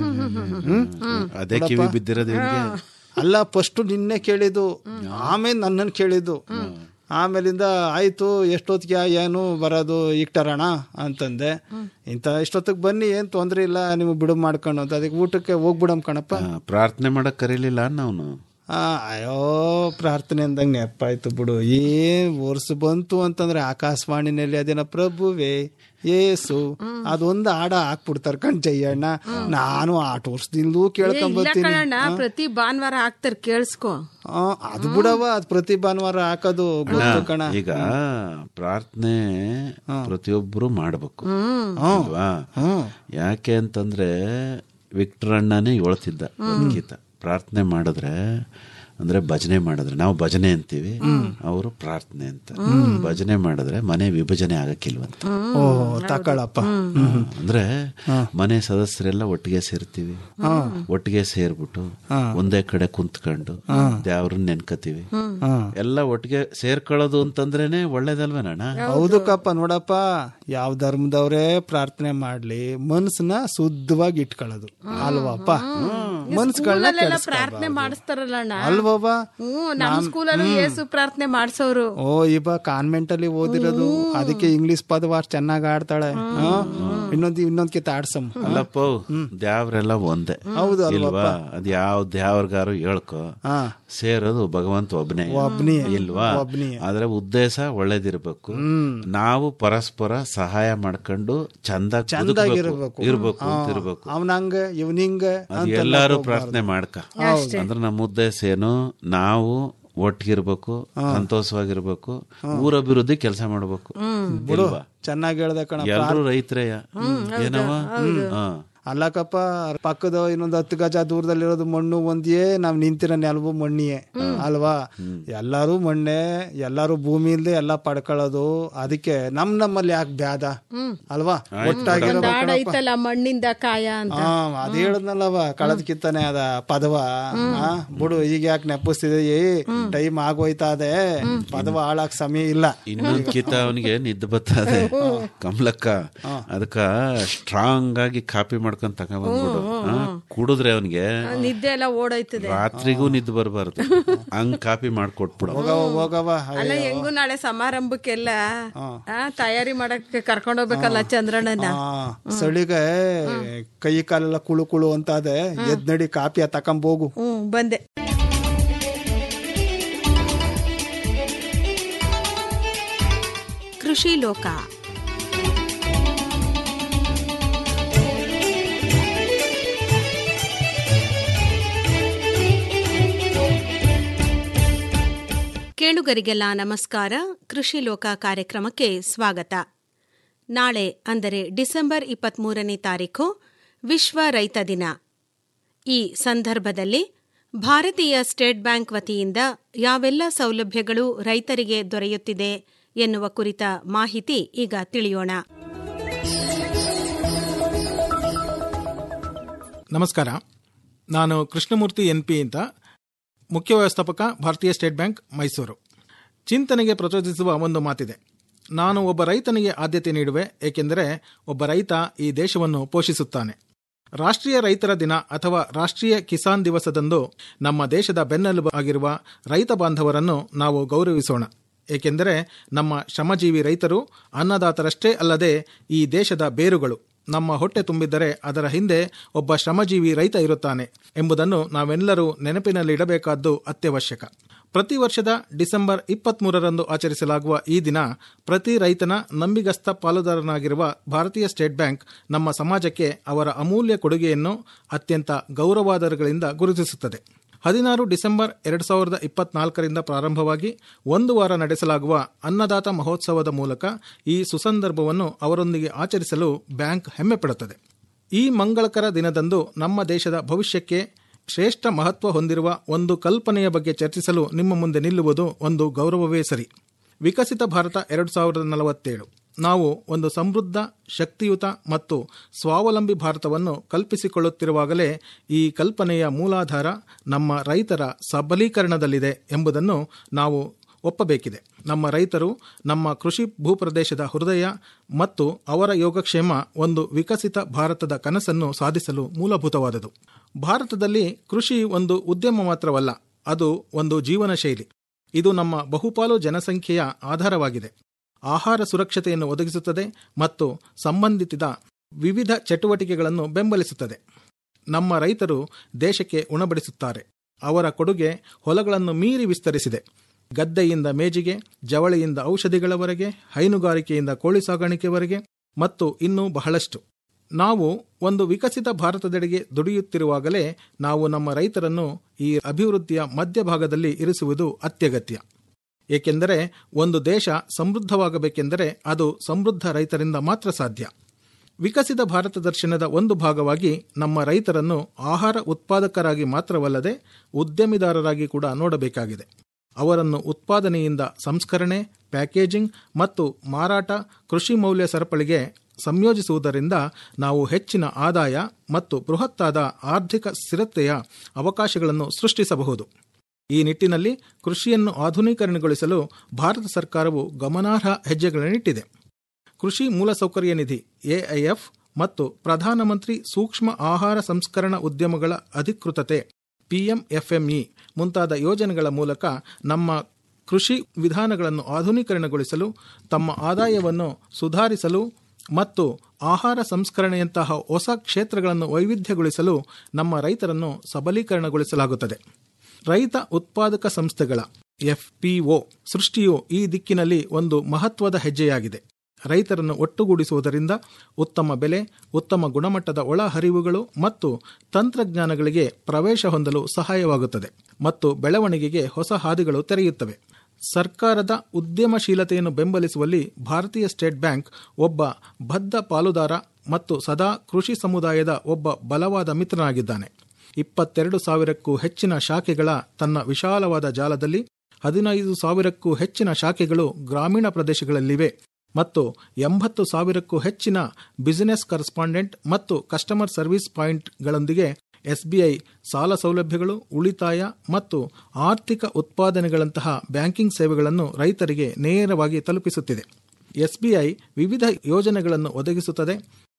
ಅದೇ ಕಿವಿ ಬಿದ್ದಿರೋದು ಇವ್ನಿಗೆ ಅಲ್ಲ ಫಸ್ಟ್ ನಿನ್ನೆ ಕೇಳಿದ್ದು ಆಮೇಲೆ ನನ್ನನ್ನು ಕೇಳಿದ್ದು ಆಮೇಲಿಂದ ಆಯ್ತು ಎಷ್ಟೊತ್ತಿಗೆ ಏನು ಬರೋದು ಇಕ್ಟರಣ ಅಂತಂದೆ ಇಂಥ ಇಷ್ಟೊತ್ತಿಗೆ ಬನ್ನಿ ಏನ್ ತೊಂದ್ರೆ ಇಲ್ಲ ನೀವು ಬಿಡು ಮಾಡ್ಕೊಂಡು ಅಂತ ಅದಕ್ಕೆ ಊಟಕ್ಕೆ ಹೋಗ್ಬಿಡಮ್ ಕಣಪ್ಪ ಆ, ಪ್ರಾರ್ಥನೆ ಮಾಡಕ್ ಕರೀಲಿಲ್ಲ ನಾವು ಆ, ಅಯ್ಯೋ ಪ್ರಾರ್ಥನೆ ಅಂದಂಗೆ ನೆಪ್ಪಾಯ್ತು ಬಿಡು ಏನ್ ವರ್ಷ ಬಂತು ಅಂತಂದ್ರೆ ಆಕಾಶವಾಣಿನಲ್ಲಿ ಅದೇನ ಪ್ರಭುವೇ ಏಸು ಅದೊಂದು ಹಾಡ ಹಾಕ್ಬಿಡ್ತಾರ ಕಣ್ ಜಯ್ಯಣ್ಣ ನಾನು ಆಟ ವರ್ಷದಿಂದಲೂ ಇಲ್ಲ ಕೇಳ್ಕೊಂಬರ್ತೀನಿ ಕಣಣ್ಣ ಪ್ರತಿ ಭಾನುವಾರ ಹಾಕ್ತಾರ ಕೇಳಿಸ್ಕೊ ಆ, ಅದು ಬಿಡವ ಅದ್ ಪ್ರತಿ ಭಾನುವಾರ ಹಾಕೋದು ಗೊತ್ತು ಕಣ ಈಗ ಪ್ರಾರ್ಥನೆ ಪ್ರತಿಯೊಬ್ಬರು ಮಾಡ್ಬೇಕು ಅಲ್ವಾ ಯಾಕೆ ಅಂತಂದ್ರೆ ವಿಕ್ಟರ್ ಅಣ್ಣನೇ ಹೇಳ್ತಿದ್ದ ಒಂದ್ಕಿತ ಪ್ರಾರ್ಥನೆ ಮಾಡಿದ್ರೆ ಅಂದ್ರೆ ಭಜನೆ ಮಾಡಿದ್ರೆ ನಾವು ಭಜನೆ ಅಂತೀವಿ ಅವರು ಪ್ರಾರ್ಥನೆ ಅಂತ ಭಜನೆ ಮಾಡಿದ್ರೆ ಮನೆ ವಿಭಜನೆ ಆಗಕ್ಕಿಲ್ವಂತ ಓ ತಕಳಪ್ಪ ಅಂದ್ರೆ ಮನೆ ಸದಸ್ಯರೆಲ್ಲ ಒಟ್ಟಿಗೆ ಸೇರ್ತೀವಿ ಒಟ್ಟಿಗೆ ಸೇರ್ಬಿಟ್ಟು ಒಂದೇ ಕಡೆ ಕುಂತ್ಕೊಂಡು ದೇವ್ರನ್ನ ನೆನ್ಕತೀವಿ ಎಲ್ಲ ಒಟ್ಟಿಗೆ ಸೇರ್ಕೊಳ್ಳೋದು ಅಂತಂದ್ರೇನೆ ಒಳ್ಳೇದಲ್ವೇನಣ್ಣ ಹೌದು ಕಪ್ಪ ನೋಡಪ್ಪ ಯಾವ ಧರ್ಮದವ್ರೇ ಪ್ರಾರ್ಥನೆ ಮಾಡ್ಲಿ ಮನ್ಸನ್ನ ಶುದ್ಧವಾಗಿ ಇಟ್ಕೊಳ್ಳೋದು ಅಲ್ವಪ್ಪ ಮನ್ಸ್ಗಳನ್ನ ಸ್ಕೂಲಲ್ಲೆಲ್ಲ ಪ್ರಾರ್ಥನೆ ಮಾಡಿಸ್ತಾರಲ್ಲ ಅಣ್ಣ ಅಲ್ವವ್ವ ಹ್ಮ್ ನಮ್ ಸ್ಕೂಲಲ್ಲೂ ಏಸು ಪ್ರಾರ್ಥನೆ ಮಾಡ್ಸೋರು ಓ ಇವ ಕಾನ್ವೆಂಟ್ ಅಲ್ಲಿ ಓದಿರೋದು ಅದಕ್ಕೆ ಇಂಗ್ಲಿಷ್ ಪದವಾರ್ ಚೆನ್ನಾಗ್ ಆಡ್ತಾಳೆ ಹಾ? ಇನ್ನೊಂದ್ ಇನ್ನೊಂದ್ ಕಿತ್ತ ಆಡ್ಸಮ್ ಅಲ್ಲಪ್ಪ ದ್ಯಾವ್ರೆಲ್ಲ ಒಂದೇ ಹೌದು ಇಲ್ವಾ ಅದ್ ಯಾವ ದ್ಯಾವ್ರಿಗಾರು ಹೇಳ್ಕೊ ಹಾ ಸೇರೋದು ಭಗವಂತ ಒಬ್ನೇ ಒಬ್ನೇ. ಇಲ್ವಾ ಒಬ್ನೇ. ಆದ್ರೆ ಉದ್ದೇಶ ಒಳ್ಳೇದಿರ್ಬೇಕು ನಾವು ಪರಸ್ಪರ ಸಹಾಯ ಮಾಡ್ಕೊಂಡು ಚಂದ ಚಂದಾಗಿರ್ಬೇಕು. ಇರ್ಬೇಕು ಅಂತ ಇರ್ಬೇಕು ಅವನಂಗ ಇವನಿಂಗ ಅದು ಎಲ್ಲಾರು ಪ್ರಾರ್ಥನೆ ಮಾಡ್ಕ ಅಂದ್ರೆ ನಮ್ಮ ಉದ್ದೇಶ ಏನು ನಾವು ಒಟ್ಟಿಗಿರ್ಬೇಕು ಸಂತೋಷವಾಗಿರ್ಬೇಕು ಊರ ಅಭಿವೃದ್ಧಿ ಕೆಲಸ ಮಾಡ್ಬೇಕು ಇಲ್ವಾ ಚೆನ್ನಾಗಿ ಹೇಳ್ದೆ ಕಣ ಎಲ್ರು ರೈತರೇಯ ಏನವ ಹಾ ಅಲ್ಲಕಪ್ಪ ಪಕ್ಕದ ಇನ್ನೊಂದು ಹತ್ತು ಗಜ ದೂರದಲ್ಲಿರೋದು ಮಣ್ಣು ಒಂದಿಯೇ ನಾವ್ ನಿಂತಿರೋ ನೆಲವು ಮಣ್ಣಿಯೇ ಅಲ್ವಾ ಎಲ್ಲಾರು ಮಣ್ಣೆ ಎಲ್ಲಾರು ಭೂಮಿ ಇಲ್ದೆ ಎಲ್ಲ ಪಡ್ಕೊಳ್ಳೋದು ಅದಕ್ಕೆ ನಮ್ ನಮ್ಮಲ್ಲಿ ಯಾಕೆ ಬ್ಯಾದ ಅಲ್ವಾ ಒಟ್ಟಾಗಿರೋ ಹಾಡ್ ಐತಲ್ಲ ಮಣ್ಣಿಂದ ಕಾಯ ಅಂತ ಹಾ ಅದ್ ಹೇಳದ್ನಲ್ಲವ ಕಳದ್ ಕಿತ್ತಾನೆ ಅದ ಪದವ ಆ, ಬಿಡು ಈಗ ಯಾಕೆ ನೆನಪಿಸ್ತಿದೆ ಟೈಮ್ ಆಗೋಯ್ತಾ ಅದೇ ಪದವ ಹಾಳಾಕ್ ಸಮಯ ಇಲ್ಲ ಇನ್ನೊಂದ್ ಕಿತ ಅವನಿಗೆ ನಿದ್ದೆ ಬರ್ತದೆ ಕಮಲಕ್ಕ ಅದಕ್ಕ ಸ್ಟ್ರಾಂಗ್ ಆಗಿ ಕಾಪಿ ಮಾಡ್ಕೊಂಡು ಮಾಡ್ಕೊಂಡ್ ತಗೊಂಡ್ಬಿಡು ಕುಡಿದ್ರೆ ಅವನಿಗೆ ನಿದ್ದೆ ಎಲ್ಲ ಓಡೋಯ್ತದೆ ರಾತ್ರಿಗೂ ನಿದ್ದೆ ಬರಬಾರ್ದು ಹಂಗ್ ಕಾಪಿ ಮಾಡ್ಕೊಟ್ಬಿಡು ಹೋಗವ ಹೋಗವ ಅಲ್ಲ ಹೆಂಗು ನಾಳೆ ಸಮಾರಂಭಕ್ಕೆಲ್ಲ ಆ, ತಯಾರಿ ಮಾಡಕ್ಕೆ ಕರ್ಕೊಂಡ್ ಹೋಗ್ಬೇಕಲ್ಲ ಚಂದ್ರಣ್ಣನ ಆ, ಸಳಿಗೆ ಕೈ ಕಾಲೆಲ್ಲ ಕುಳು ಕುಳು ಅಂತ ಅದೇ ಎದ್ ನಡಿ ಕಾಪಿಯ ತಕೊಂಬೋಗು ಹ್ಮ್ ಬಂದೆ ಕೃಷಿ ಲೋಕ ಕೇಳುಗರಿಗೆಲ್ಲ ನಮಸ್ಕಾರ ಕೃಷಿ ಲೋಕ ಕಾರ್ಯಕ್ರಮಕ್ಕೆ ಸ್ವಾಗತ ನಾಳೆ ಅಂದರೆ ಡಿಸೆಂಬರ್ ಇಪ್ಪತ್ಮೂರನೇ ತಾರೀಖು ವಿಶ್ವ ರೈತ ದಿನ ಈ ಸಂದರ್ಭದಲ್ಲಿ ಭಾರತೀಯ ಸ್ಟೇಟ್ ಬ್ಯಾಂಕ್ ವತಿಯಿಂದ ಯಾವೆಲ್ಲ ಸೌಲಭ್ಯಗಳು ರೈತರಿಗೆ ದೊರೆಯುತ್ತಿದೆ ಎನ್ನುವ ಕುರಿತ ಮಾಹಿತಿ ಈಗ ತಿಳಿಯೋಣ ನಮಸ್ಕಾರ ನಾನು ಕೃಷ್ಣಮೂರ್ತಿ ಎನ್ ಪಿ ಅಂತ ಮುಖ್ಯ ವ್ಯವಸ್ಥಾಪಕ ಭಾರತೀಯ ಸ್ಟೇಟ್ ಬ್ಯಾಂಕ್ ಮೈಸೂರು ಚಿಂತನೆಗೆ ಪ್ರಚೋದಿಸುವ ಒಂದು ಮಾತಿದೆ ನಾನು ಒಬ್ಬ ರೈತನಿಗೆ ಆದ್ಯತೆ ನೀಡುವೆ ಏಕೆಂದರೆ ಒಬ್ಬ ರೈತ ಈ ದೇಶವನ್ನು ಪೋಷಿಸುತ್ತಾನೆ ರಾಷ್ಟ್ರೀಯ ರೈತರ ದಿನ ಅಥವಾ ರಾಷ್ಟ್ರೀಯ ಕಿಸಾನ್ ದಿವಸದಂದು ನಮ್ಮ ದೇಶದ ಬೆನ್ನೆಲುಬು ಆಗಿರುವ ರೈತ ಬಾಂಧವರನ್ನು ನಾವು ಗೌರವಿಸೋಣ ಏಕೆಂದರೆ ನಮ್ಮ ಶ್ರಮಜೀವಿ ರೈತರು ಅನ್ನದಾತರಷ್ಟೇ ಅಲ್ಲದೆ ಈ ದೇಶದ ಬೇರುಗಳು ನಮ್ಮ ಹೊಟ್ಟೆ ತುಂಬಿದ್ದರೆ ಅದರ ಹಿಂದೆ ಒಬ್ಬ ಶ್ರಮಜೀವಿ ರೈತ ಇರುತ್ತಾನೆ ಎಂಬುದನ್ನು ನಾವೆಲ್ಲರೂ ನೆನಪಿನಲ್ಲಿಡಬೇಕಾದ್ದು ಅತ್ಯವಶ್ಯಕ ಪ್ರತಿ ವರ್ಷದ ಡಿಸೆಂಬರ್ ಇಪ್ಪತ್ಮೂರರಂದು ಆಚರಿಸಲಾಗುವ ಈ ದಿನ ಪ್ರತಿ ರೈತನ ನಂಬಿಗಸ್ತ ಪಾಲುದಾರನಾಗಿರುವ ಭಾರತೀಯ ಸ್ಟೇಟ್ ಬ್ಯಾಂಕ್ ನಮ್ಮ ಸಮಾಜಕ್ಕೆ ಅವರ ಅಮೂಲ್ಯ ಕೊಡುಗೆಯನ್ನು ಅತ್ಯಂತ ಗೌರವಾದರಗಳಿಂದ ಗುರುತಿಸುತ್ತದೆ ಹದಿನಾರು ಡಿಸೆಂಬರ್ ಎರಡು ಸಾವಿರದ ಇಪ್ಪತ್ನಾಲ್ಕರಿಂದ ಪ್ರಾರಂಭವಾಗಿ ಒಂದು ವಾರ ನಡೆಸಲಾಗುವ ಅನ್ನದಾತ ಮಹೋತ್ಸವದ ಮೂಲಕ ಈ ಸುಸಂದರ್ಭವನ್ನು ಅವರೊಂದಿಗೆ ಆಚರಿಸಲು ಬ್ಯಾಂಕ್ ಹೆಮ್ಮೆಪಡುತ್ತದೆ ಈ ಮಂಗಳಕರ ದಿನದಂದು ನಮ್ಮ ದೇಶದ ಭವಿಷ್ಯಕ್ಕೆ ಶ್ರೇಷ್ಠ ಮಹತ್ವ ಹೊಂದಿರುವ ಒಂದು ಕಲ್ಪನೆಯ ಬಗ್ಗೆ ಚರ್ಚಿಸಲು ನಿಮ್ಮ ಮುಂದೆ ನಿಲ್ಲುವುದು ಒಂದು ಗೌರವವೇ ಸರಿ ವಿಕಸಿತ ಭಾರತ ಎರಡು ಸಾವಿರದ ನಲವತ್ತೇಳು ನಾವು ಒಂದು ಸಮೃದ್ಧ ಶಕ್ತಿಯುತ ಮತ್ತು ಸ್ವಾವಲಂಬಿ ಭಾರತವನ್ನು ಕಲ್ಪಿಸಿಕೊಳ್ಳುತ್ತಿರುವಾಗಲೇ ಈ ಕಲ್ಪನೆಯ ಮೂಲಾಧಾರ ನಮ್ಮ ರೈತರ ಸಬಲೀಕರಣದಲ್ಲಿದೆ ಎಂಬುದನ್ನು ನಾವು ಒಪ್ಪಬೇಕಿದೆ ನಮ್ಮ ರೈತರು ನಮ್ಮ ಕೃಷಿ ಭೂಪ್ರದೇಶದ ಹೃದಯ ಮತ್ತು ಅವರ ಯೋಗಕ್ಷೇಮ ಒಂದು ವಿಕಸಿತ ಭಾರತದ ಕನಸನ್ನು ಸಾಧಿಸಲು ಮೂಲಭೂತವಾದದು ಭಾರತದಲ್ಲಿ ಕೃಷಿ ಒಂದು ಉದ್ಯಮ ಮಾತ್ರವಲ್ಲ ಅದು ಒಂದು ಜೀವನ ಶೈಲಿ ಇದು ನಮ್ಮ ಬಹುಪಾಲು ಜನಸಂಖ್ಯೆಯ ಆಧಾರವಾಗಿದೆ ಆಹಾರ ಸುರಕ್ಷತೆಯನ್ನು ಒದಗಿಸುತ್ತದೆ ಮತ್ತು ಸಂಬಂಧಿತ ವಿವಿಧ ಚಟುವಟಿಕೆಗಳನ್ನು ಬೆಂಬಲಿಸುತ್ತದೆ ನಮ್ಮ ರೈತರು ದೇಶಕ್ಕೆ ಉಣಬಡಿಸುತ್ತಾರೆ ಅವರ ಕೊಡುಗೆ ಹೊಲಗಳನ್ನು ಮೀರಿ ವಿಸ್ತರಿಸಿದೆ ಗದ್ದೆಯಿಂದ ಮೇಜಿಗೆ ಜವಳಿಯಿಂದ ಔಷಧಿಗಳವರೆಗೆ ಹೈನುಗಾರಿಕೆಯಿಂದ ಕೋಳಿ ಸಾಗಾಣಿಕೆವರೆಗೆ ಮತ್ತು ಇನ್ನೂ ಬಹಳಷ್ಟು ನಾವು ಒಂದು ವಿಕಸಿತ ಭಾರತದೆಡೆಗೆ ದುಡಿಯುತ್ತಿರುವಾಗಲೇ ನಾವು ನಮ್ಮ ರೈತರನ್ನು ಈ ಅಭಿವೃದ್ಧಿಯ ಮಧ್ಯಭಾಗದಲ್ಲಿ ಇರಿಸುವುದು ಅತ್ಯಗತ್ಯ ಏಕೆಂದರೆ ಒಂದು ದೇಶ ಸಮೃದ್ಧವಾಗಬೇಕೆಂದರೆ ಅದು ಸಮೃದ್ಧ ರೈತರಿಂದ ಮಾತ್ರ ಸಾಧ್ಯ ವಿಕಸಿತ ಭಾರತ ದರ್ಶನದ ಒಂದು ಭಾಗವಾಗಿ ನಮ್ಮ ರೈತರನ್ನು ಆಹಾರ ಉತ್ಪಾದಕರಾಗಿ ಮಾತ್ರವಲ್ಲದೆ ಉದ್ಯಮಿದಾರರಾಗಿ ಕೂಡ ನೋಡಬೇಕಾಗಿದೆ ಅವರನ್ನು ಉತ್ಪಾದನೆಯಿಂದ ಸಂಸ್ಕರಣೆ ಪ್ಯಾಕೇಜಿಂಗ್ ಮತ್ತು ಮಾರಾಟ ಕೃಷಿ ಮೌಲ್ಯ ಸರಪಳಿಗೆ ಸಂಯೋಜಿಸುವುದರಿಂದ ನಾವು ಹೆಚ್ಚಿನ ಆದಾಯ ಮತ್ತು ಬೃಹತ್ತಾದ ಆರ್ಥಿಕ ಸ್ಥಿರತೆಯ ಅವಕಾಶಗಳನ್ನು ಸೃಷ್ಟಿಸಬಹುದು ಈ ನಿಟ್ಟಿನಲ್ಲಿ ಕೃಷಿಯನ್ನು ಆಧುನೀಕರಣಗೊಳಿಸಲು ಭಾರತ ಸರ್ಕಾರವು ಗಮನಾರ್ಹ ಹೆಜ್ಜೆಗಳನ್ನಿಟ್ಟಿದೆ ಕೃಷಿ ಮೂಲಸೌಕರ್ಯ ನಿಧಿ ಎಐಎಫ್ ಮತ್ತು ಪ್ರಧಾನಮಂತ್ರಿ ಸೂಕ್ಷ್ಮ ಆಹಾರ ಸಂಸ್ಕರಣಾ ಉದ್ಯಮಗಳ ಅಧಿಕೃತತೆ ಪಿಎಂಎಫ್ಎಂಇ ಮುಂತಾದ ಯೋಜನೆಗಳ ಮೂಲಕ ನಮ್ಮ ಕೃಷಿ ವಿಧಾನಗಳನ್ನು ಆಧುನೀಕರಣಗೊಳಿಸಲು ತಮ್ಮ ಆದಾಯವನ್ನು ಸುಧಾರಿಸಲು ಮತ್ತು ಆಹಾರ ಸಂಸ್ಕರಣೆಯಂತಹ ಹೊಸ ಕ್ಷೇತ್ರಗಳನ್ನು ವೈವಿಧ್ಯಗೊಳಿಸಲು ನಮ್ಮ ರೈತರನ್ನು ಸಬಲೀಕರಣಗೊಳಿಸಲಾಗುತ್ತದೆ ರೈತ ಉತ್ಪಾದಕ ಸಂಸ್ಥೆಗಳ ಎಫ್ಪಿಒ ಸೃಷ್ಟಿಯು ಈ ದಿಕ್ಕಿನಲ್ಲಿ ಒಂದು ಮಹತ್ವದ ಹೆಜ್ಜೆಯಾಗಿದೆ ರೈತರನ್ನು ಒಟ್ಟುಗೂಡಿಸುವುದರಿಂದ ಉತ್ತಮ ಬೆಲೆ ಉತ್ತಮ ಗುಣಮಟ್ಟದ ಒಳಹರಿವುಗಳು ಮತ್ತು ತಂತ್ರಜ್ಞಾನಗಳಿಗೆ ಪ್ರವೇಶ ಹೊಂದಲು ಸಹಾಯವಾಗುತ್ತದೆ ಮತ್ತು ಬೆಳವಣಿಗೆಗೆ ಹೊಸ ಹಾದಿಗಳು ತೆರೆಯುತ್ತವೆ ಸರ್ಕಾರದ ಉದ್ಯಮಶೀಲತೆಯನ್ನು ಬೆಂಬಲಿಸುವಲ್ಲಿ ಭಾರತೀಯ ಸ್ಟೇಟ್ ಬ್ಯಾಂಕ್ ಒಬ್ಬ ಬದ್ಧ ಪಾಲುದಾರ ಮತ್ತು ಸದಾ ಕೃಷಿ ಸಮುದಾಯದ ಒಬ್ಬ ಬಲವಾದ ಮಿತ್ರನಾಗಿದ್ದಾನೆ ಇಪ್ಪತ್ತೆರಡು ಸಾವಿರಕ್ಕೂ ಹೆಚ್ಚಿನ ಶಾಖೆಗಳ ತನ್ನ ವಿಶಾಲವಾದ ಜಾಲದಲ್ಲಿ ಹದಿನೈದು ಸಾವಿರಕ್ಕೂ ಹೆಚ್ಚಿನ ಶಾಖೆಗಳು ಗ್ರಾಮೀಣ ಪ್ರದೇಶಗಳಲ್ಲಿವೆ ಮತ್ತು ಎಂಬತ್ತು ಸಾವಿರಕ್ಕೂ ಹೆಚ್ಚಿನ ಬಿಸಿನೆಸ್ ಕರೆಸ್ಪಾಂಡೆಂಟ್ ಮತ್ತು ಕಸ್ಟಮರ್ ಸರ್ವಿಸ್ ಪಾಯಿಂಟ್ಗಳೊಂದಿಗೆ ಎಸ್ಬಿಐ ಸಾಲ ಸೌಲಭ್ಯಗಳು ಉಳಿತಾಯ ಮತ್ತು ಆರ್ಥಿಕ ಉತ್ಪಾದನೆಗಳಂತಹ ಬ್ಯಾಂಕಿಂಗ್ ಸೇವೆಗಳನ್ನು ರೈತರಿಗೆ ನೇರವಾಗಿ ತಲುಪಿಸುತ್ತಿದೆ ಎಸ್ಬಿಐ ವಿವಿಧ ಯೋಜನೆಗಳನ್ನು ಒದಗಿಸುತ್ತದೆ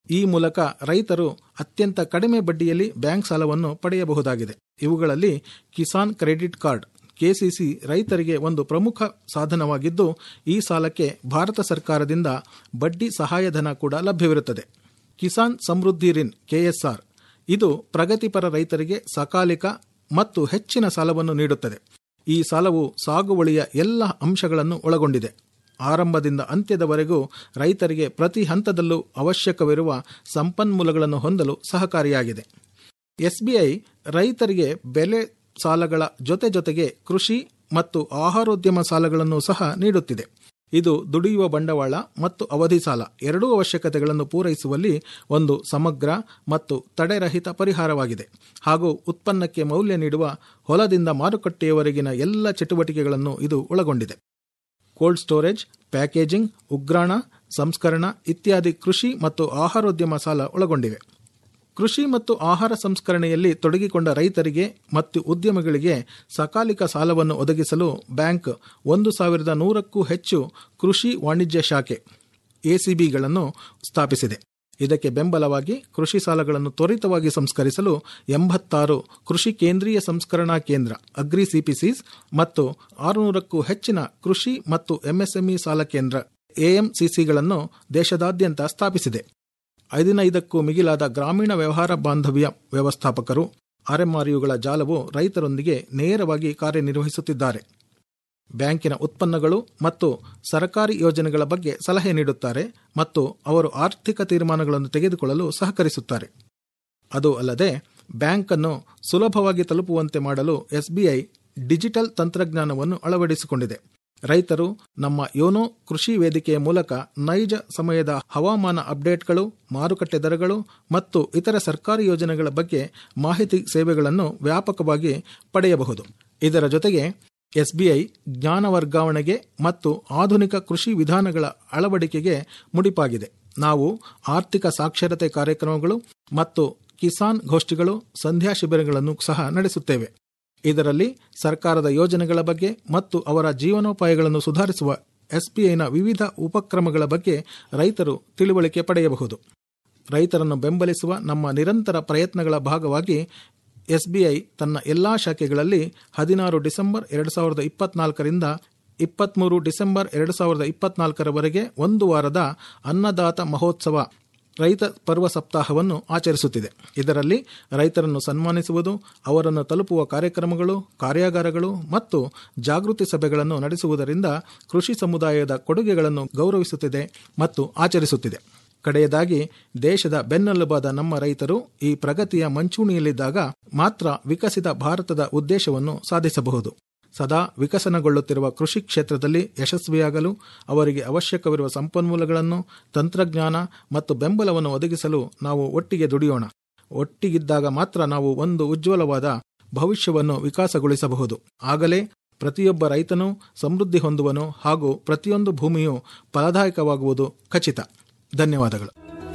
ಈ ಮೂಲಕ ರೈತರು ಅತ್ಯಂತ ಕಡಿಮೆ ಬಡ್ಡಿಯಲ್ಲಿ ಬ್ಯಾಂಕ್ ಸಾಲವನ್ನು ಪಡೆಯಬಹುದಾಗಿದೆ ಇವುಗಳಲ್ಲಿ ಕಿಸಾನ್ ಕ್ರೆಡಿಟ್ ಕಾರ್ಡ್ ಕೆಸಿಸಿ ರೈತರಿಗೆ ಒಂದು ಪ್ರಮುಖ ಸಾಧನವಾಗಿದ್ದು ಈ ಸಾಲಕ್ಕೆ ಭಾರತ ಸರ್ಕಾರದಿಂದ ಬಡ್ಡಿ ಸಹಾಯಧನ ಕೂಡ ಲಭ್ಯವಿರುತ್ತದೆ ಕಿಸಾನ್ ಸಮೃದ್ಧಿ ರಿನ್ ಕೆಎಸ್ಆರ್ ಇದು ಪ್ರಗತಿಪರ ರೈತರಿಗೆ ಸಕಾಲಿಕ ಮತ್ತು ಹೆಚ್ಚಿನ ಸಾಲವನ್ನು ನೀಡುತ್ತದೆ ಈ ಸಾಲವು ಸಾಗುವಳಿಯ ಎಲ್ಲ ಅಂಶಗಳನ್ನು ಒಳಗೊಂಡಿದೆ ಆರಂಭದಿಂದ ಅಂತ್ಯದವರೆಗೂ ರೈತರಿಗೆ ಪ್ರತಿ ಹಂತದಲ್ಲೂ ಅವಶ್ಯಕವಿರುವ ಸಂಪನ್ಮೂಲಗಳನ್ನು ಹೊಂದಲು ಸಹಕಾರಿಯಾಗಿದೆ ಎಸ್ಬಿಐ ರೈತರಿಗೆ ಬೆಲೆ ಸಾಲಗಳ ಜೊತೆ ಜೊತೆಗೆ ಕೃಷಿ ಮತ್ತು ಆಹಾರೋದ್ಯಮ ಸಾಲಗಳನ್ನು ಸಹ ನೀಡುತ್ತಿದೆ ಇದು ದುಡಿಯುವ ಬಂಡವಾಳ ಮತ್ತು ಅವಧಿ ಸಾಲ ಎರಡೂ ಅವಶ್ಯಕತೆಗಳನ್ನು ಪೂರೈಸುವಲ್ಲಿ ಒಂದು ಸಮಗ್ರ ಮತ್ತು ತಡೆರಹಿತ ಪರಿಹಾರವಾಗಿದೆ ಹಾಗೂ ಉತ್ಪನ್ನಕ್ಕೆ ಮೌಲ್ಯ ನೀಡುವ ಹೊಲದಿಂದ ಮಾರುಕಟ್ಟೆಯವರೆಗಿನ ಎಲ್ಲ ಚಟುವಟಿಕೆಗಳನ್ನು ಇದು ಒಳಗೊಂಡಿದೆ ಕೋಲ್ಡ್ ಸ್ಟೋರೇಜ್ ಪ್ಯಾಕೇಜಿಂಗ್ ಉಗ್ರಾಣ ಸಂಸ್ಕರಣ ಇತ್ಯಾದಿ ಕೃಷಿ ಮತ್ತು ಆಹಾರೋದ್ಯಮ ಸಾಲ ಒಳಗೊಂಡಿವೆ ಕೃಷಿ ಮತ್ತು ಆಹಾರ ಸಂಸ್ಕರಣೆಯಲ್ಲಿ ತೊಡಗಿಕೊಂಡ ರೈತರಿಗೆ ಮತ್ತು ಉದ್ಯಮಿಗಳಿಗೆ ಸಕಾಲಿಕ ಸಾಲವನ್ನು ಒದಗಿಸಲು ಬ್ಯಾಂಕ್ ಒಂದು ಸಾವಿರದ ನೂರಕ್ಕೂ ಹೆಚ್ಚು ಕೃಷಿ ವಾಣಿಜ್ಯ ಶಾಖೆ ಎಸಿಬಿಗಳನ್ನು ಸ್ಥಾಪಿಸಿದೆ ಇದಕ್ಕೆ ಬೆಂಬಲವಾಗಿ ಕೃಷಿ ಸಾಲಗಳನ್ನು ತ್ವರಿತವಾಗಿ ಸಂಸ್ಕರಿಸಲು ಎಂಬತ್ತಾರು ಕೃಷಿ ಕೇಂದ್ರೀಯ ಸಂಸ್ಕರಣಾ ಕೇಂದ್ರ ಅಗ್ರಿ ಸಿಪಿಸಿಸ್ ಮತ್ತು ಆರುನೂರಕ್ಕೂ ಹೆಚ್ಚಿನ ಕೃಷಿ ಮತ್ತು ಎಂಎಸ್ಎಂಇ ಸಾಲ ಕೇಂದ್ರ ಎಎಂಸಿಸಿಗಳನ್ನು ದೇಶದಾದ್ಯಂತ ಸ್ಥಾಪಿಸಿದೆ ಐದಿನೈದಕ್ಕೂ ಮಿಗಿಲಾದ ಗ್ರಾಮೀಣ ವ್ಯವಹಾರ ಬಾಂಧವ್ಯ ವ್ಯವಸ್ಥಾಪಕರು ಆರ್ಎಂಆರ್ಯುಗಳ ಜಾಲವು ರೈತರೊಂದಿಗೆ ನೇರವಾಗಿ ಕಾರ್ಯನಿರ್ವಹಿಸುತ್ತಿದ್ದಾರೆ ಬ್ಯಾಂಕಿನ ಉತ್ಪನ್ನಗಳು ಮತ್ತು ಸರಕಾರಿ ಯೋಜನೆಗಳ ಬಗ್ಗೆ ಸಲಹೆ ನೀಡುತ್ತಾರೆ ಮತ್ತು ಅವರು ಆರ್ಥಿಕ ತೀರ್ಮಾನಗಳನ್ನು ತೆಗೆದುಕೊಳ್ಳಲು ಸಹಕರಿಸುತ್ತಾರೆ ಅದು ಅಲ್ಲದೆ ಬ್ಯಾಂಕ್ ಅನ್ನು ಸುಲಭವಾಗಿ ತಲುಪುವಂತೆ ಮಾಡಲು ಎಸ್ಬಿಐ ಡಿಜಿಟಲ್ ತಂತ್ರಜ್ಞಾನವನ್ನು ಅಳವಡಿಸಿಕೊಂಡಿದೆ ರೈತರು ನಮ್ಮ ಯೋನೋ ಕೃಷಿ ವೇದಿಕೆಯ ಮೂಲಕ ನೈಜ ಸಮಯದ ಹವಾಮಾನ ಅಪ್ಡೇಟ್ಗಳು ಮಾರುಕಟ್ಟೆ ದರಗಳು ಮತ್ತು ಇತರ ಸರ್ಕಾರಿ ಯೋಜನೆಗಳ ಬಗ್ಗೆ ಮಾಹಿತಿ ಸೇವೆಗಳನ್ನು ವ್ಯಾಪಕವಾಗಿ ಪಡೆಯಬಹುದು ಇದರ ಜೊತೆಗೆ ಎಸ್ಬಿಐ ಜ್ಞಾನ ವರ್ಗಾವಣೆಗೆ ಮತ್ತು ಆಧುನಿಕ ಕೃಷಿ ವಿಧಾನಗಳ ಅಳವಡಿಕೆಗೆ ಮುಡಿಪಾಗಿದೆ ನಾವು ಆರ್ಥಿಕ ಸಾಕ್ಷರತೆ ಕಾರ್ಯಕ್ರಮಗಳು ಮತ್ತು ಕಿಸಾನ್ ಗೋಷ್ಠಿಗಳು ಸಂಧ್ಯಾ ಶಿಬಿರಗಳನ್ನು ಸಹ ನಡೆಸುತ್ತೇವೆ ಇದರಲ್ಲಿ ಸರ್ಕಾರದ ಯೋಜನೆಗಳ ಬಗ್ಗೆ ಮತ್ತು ಅವರ ಜೀವನೋಪಾಯಗಳನ್ನು ಸುಧಾರಿಸುವ ಎಸ್ಬಿಐನ ವಿವಿಧ ಉಪಕ್ರಮಗಳ ಬಗ್ಗೆ ರೈತರು ತಿಳುವಳಿಕೆ ಪಡೆಯಬಹುದು ರೈತರನ್ನು ಬೆಂಬಲಿಸುವ ನಮ್ಮ ನಿರಂತರ ಪ್ರಯತ್ನಗಳ ಭಾಗವಾಗಿ ಎಸ್ಬಿಐ ತನ್ನ ಎಲ್ಲಾ ಶಾಖೆಗಳಲ್ಲಿ ಹದಿನಾರು ಡಿಸೆಂಬರ್ ಎರಡು ಸಾವಿರದ ಇಪ್ಪತ್ನಾಲ್ಕರಿಂದ ಇಪ್ಪತ್ಮೂರು ಡಿಸೆಂಬರ್ ಎರಡು ಸಾವಿರದ ಇಪ್ಪತ್ನಾಲ್ಕರವರೆಗೆ ಒಂದು ವಾರದ ಅನ್ನದಾತ ಮಹೋತ್ಸವ ರೈತ ಪರ್ವ ಸಪ್ತಾಹವನ್ನು ಆಚರಿಸುತ್ತಿದೆ ಇದರಲ್ಲಿ ರೈತರನ್ನು ಸನ್ಮಾನಿಸುವುದು ಅವರನ್ನು ತಲುಪುವ ಕಾರ್ಯಕ್ರಮಗಳು ಕಾರ್ಯಾಗಾರಗಳು ಮತ್ತು ಜಾಗೃತಿ ಸಭೆಗಳನ್ನು ನಡೆಸುವುದರಿಂದ ಕೃಷಿ ಸಮುದಾಯದ ಕೊಡುಗೆಗಳನ್ನು ಗೌರವಿಸುತ್ತಿದೆ ಮತ್ತು ಆಚರಿಸುತ್ತಿದೆ ಕಡೆಯದಾಗಿ ದೇಶದ ಬೆನ್ನೆಲುಬಾದ ನಮ್ಮ ರೈತರು ಈ ಪ್ರಗತಿಯ ಮಂಚೂಣಿಯಲ್ಲಿದ್ದಾಗ ಮಾತ್ರ ವಿಕಸಿತ ಭಾರತದ ಉದ್ದೇಶವನ್ನು ಸಾಧಿಸಬಹುದು ಸದಾ ವಿಕಸನಗೊಳ್ಳುತ್ತಿರುವ ಕೃಷಿ ಕ್ಷೇತ್ರದಲ್ಲಿ ಯಶಸ್ವಿಯಾಗಲು ಅವರಿಗೆ ಅವಶ್ಯಕವಿರುವ ಸಂಪನ್ಮೂಲಗಳನ್ನು ತಂತ್ರಜ್ಞಾನ ಮತ್ತು ಬೆಂಬಲವನ್ನು ಒದಗಿಸಲು ನಾವು ಒಟ್ಟಿಗೆ ದುಡಿಯೋಣ ಒಟ್ಟಿಗಿದ್ದಾಗ ಮಾತ್ರ ನಾವು ಒಂದು ಉಜ್ವಲವಾದ ಭವಿಷ್ಯವನ್ನು ವಿಕಾಸಗೊಳಿಸಬಹುದು ಆಗಲೇ ಪ್ರತಿಯೊಬ್ಬ ರೈತನೂ ಸಮೃದ್ಧಿ ಹೊಂದುವನು ಹಾಗೂ ಪ್ರತಿಯೊಂದು ಭೂಮಿಯೂ ಫಲದಾಯಕವಾಗುವುದು ಖಚಿತ ಧನ್ಯವಾದಗಳು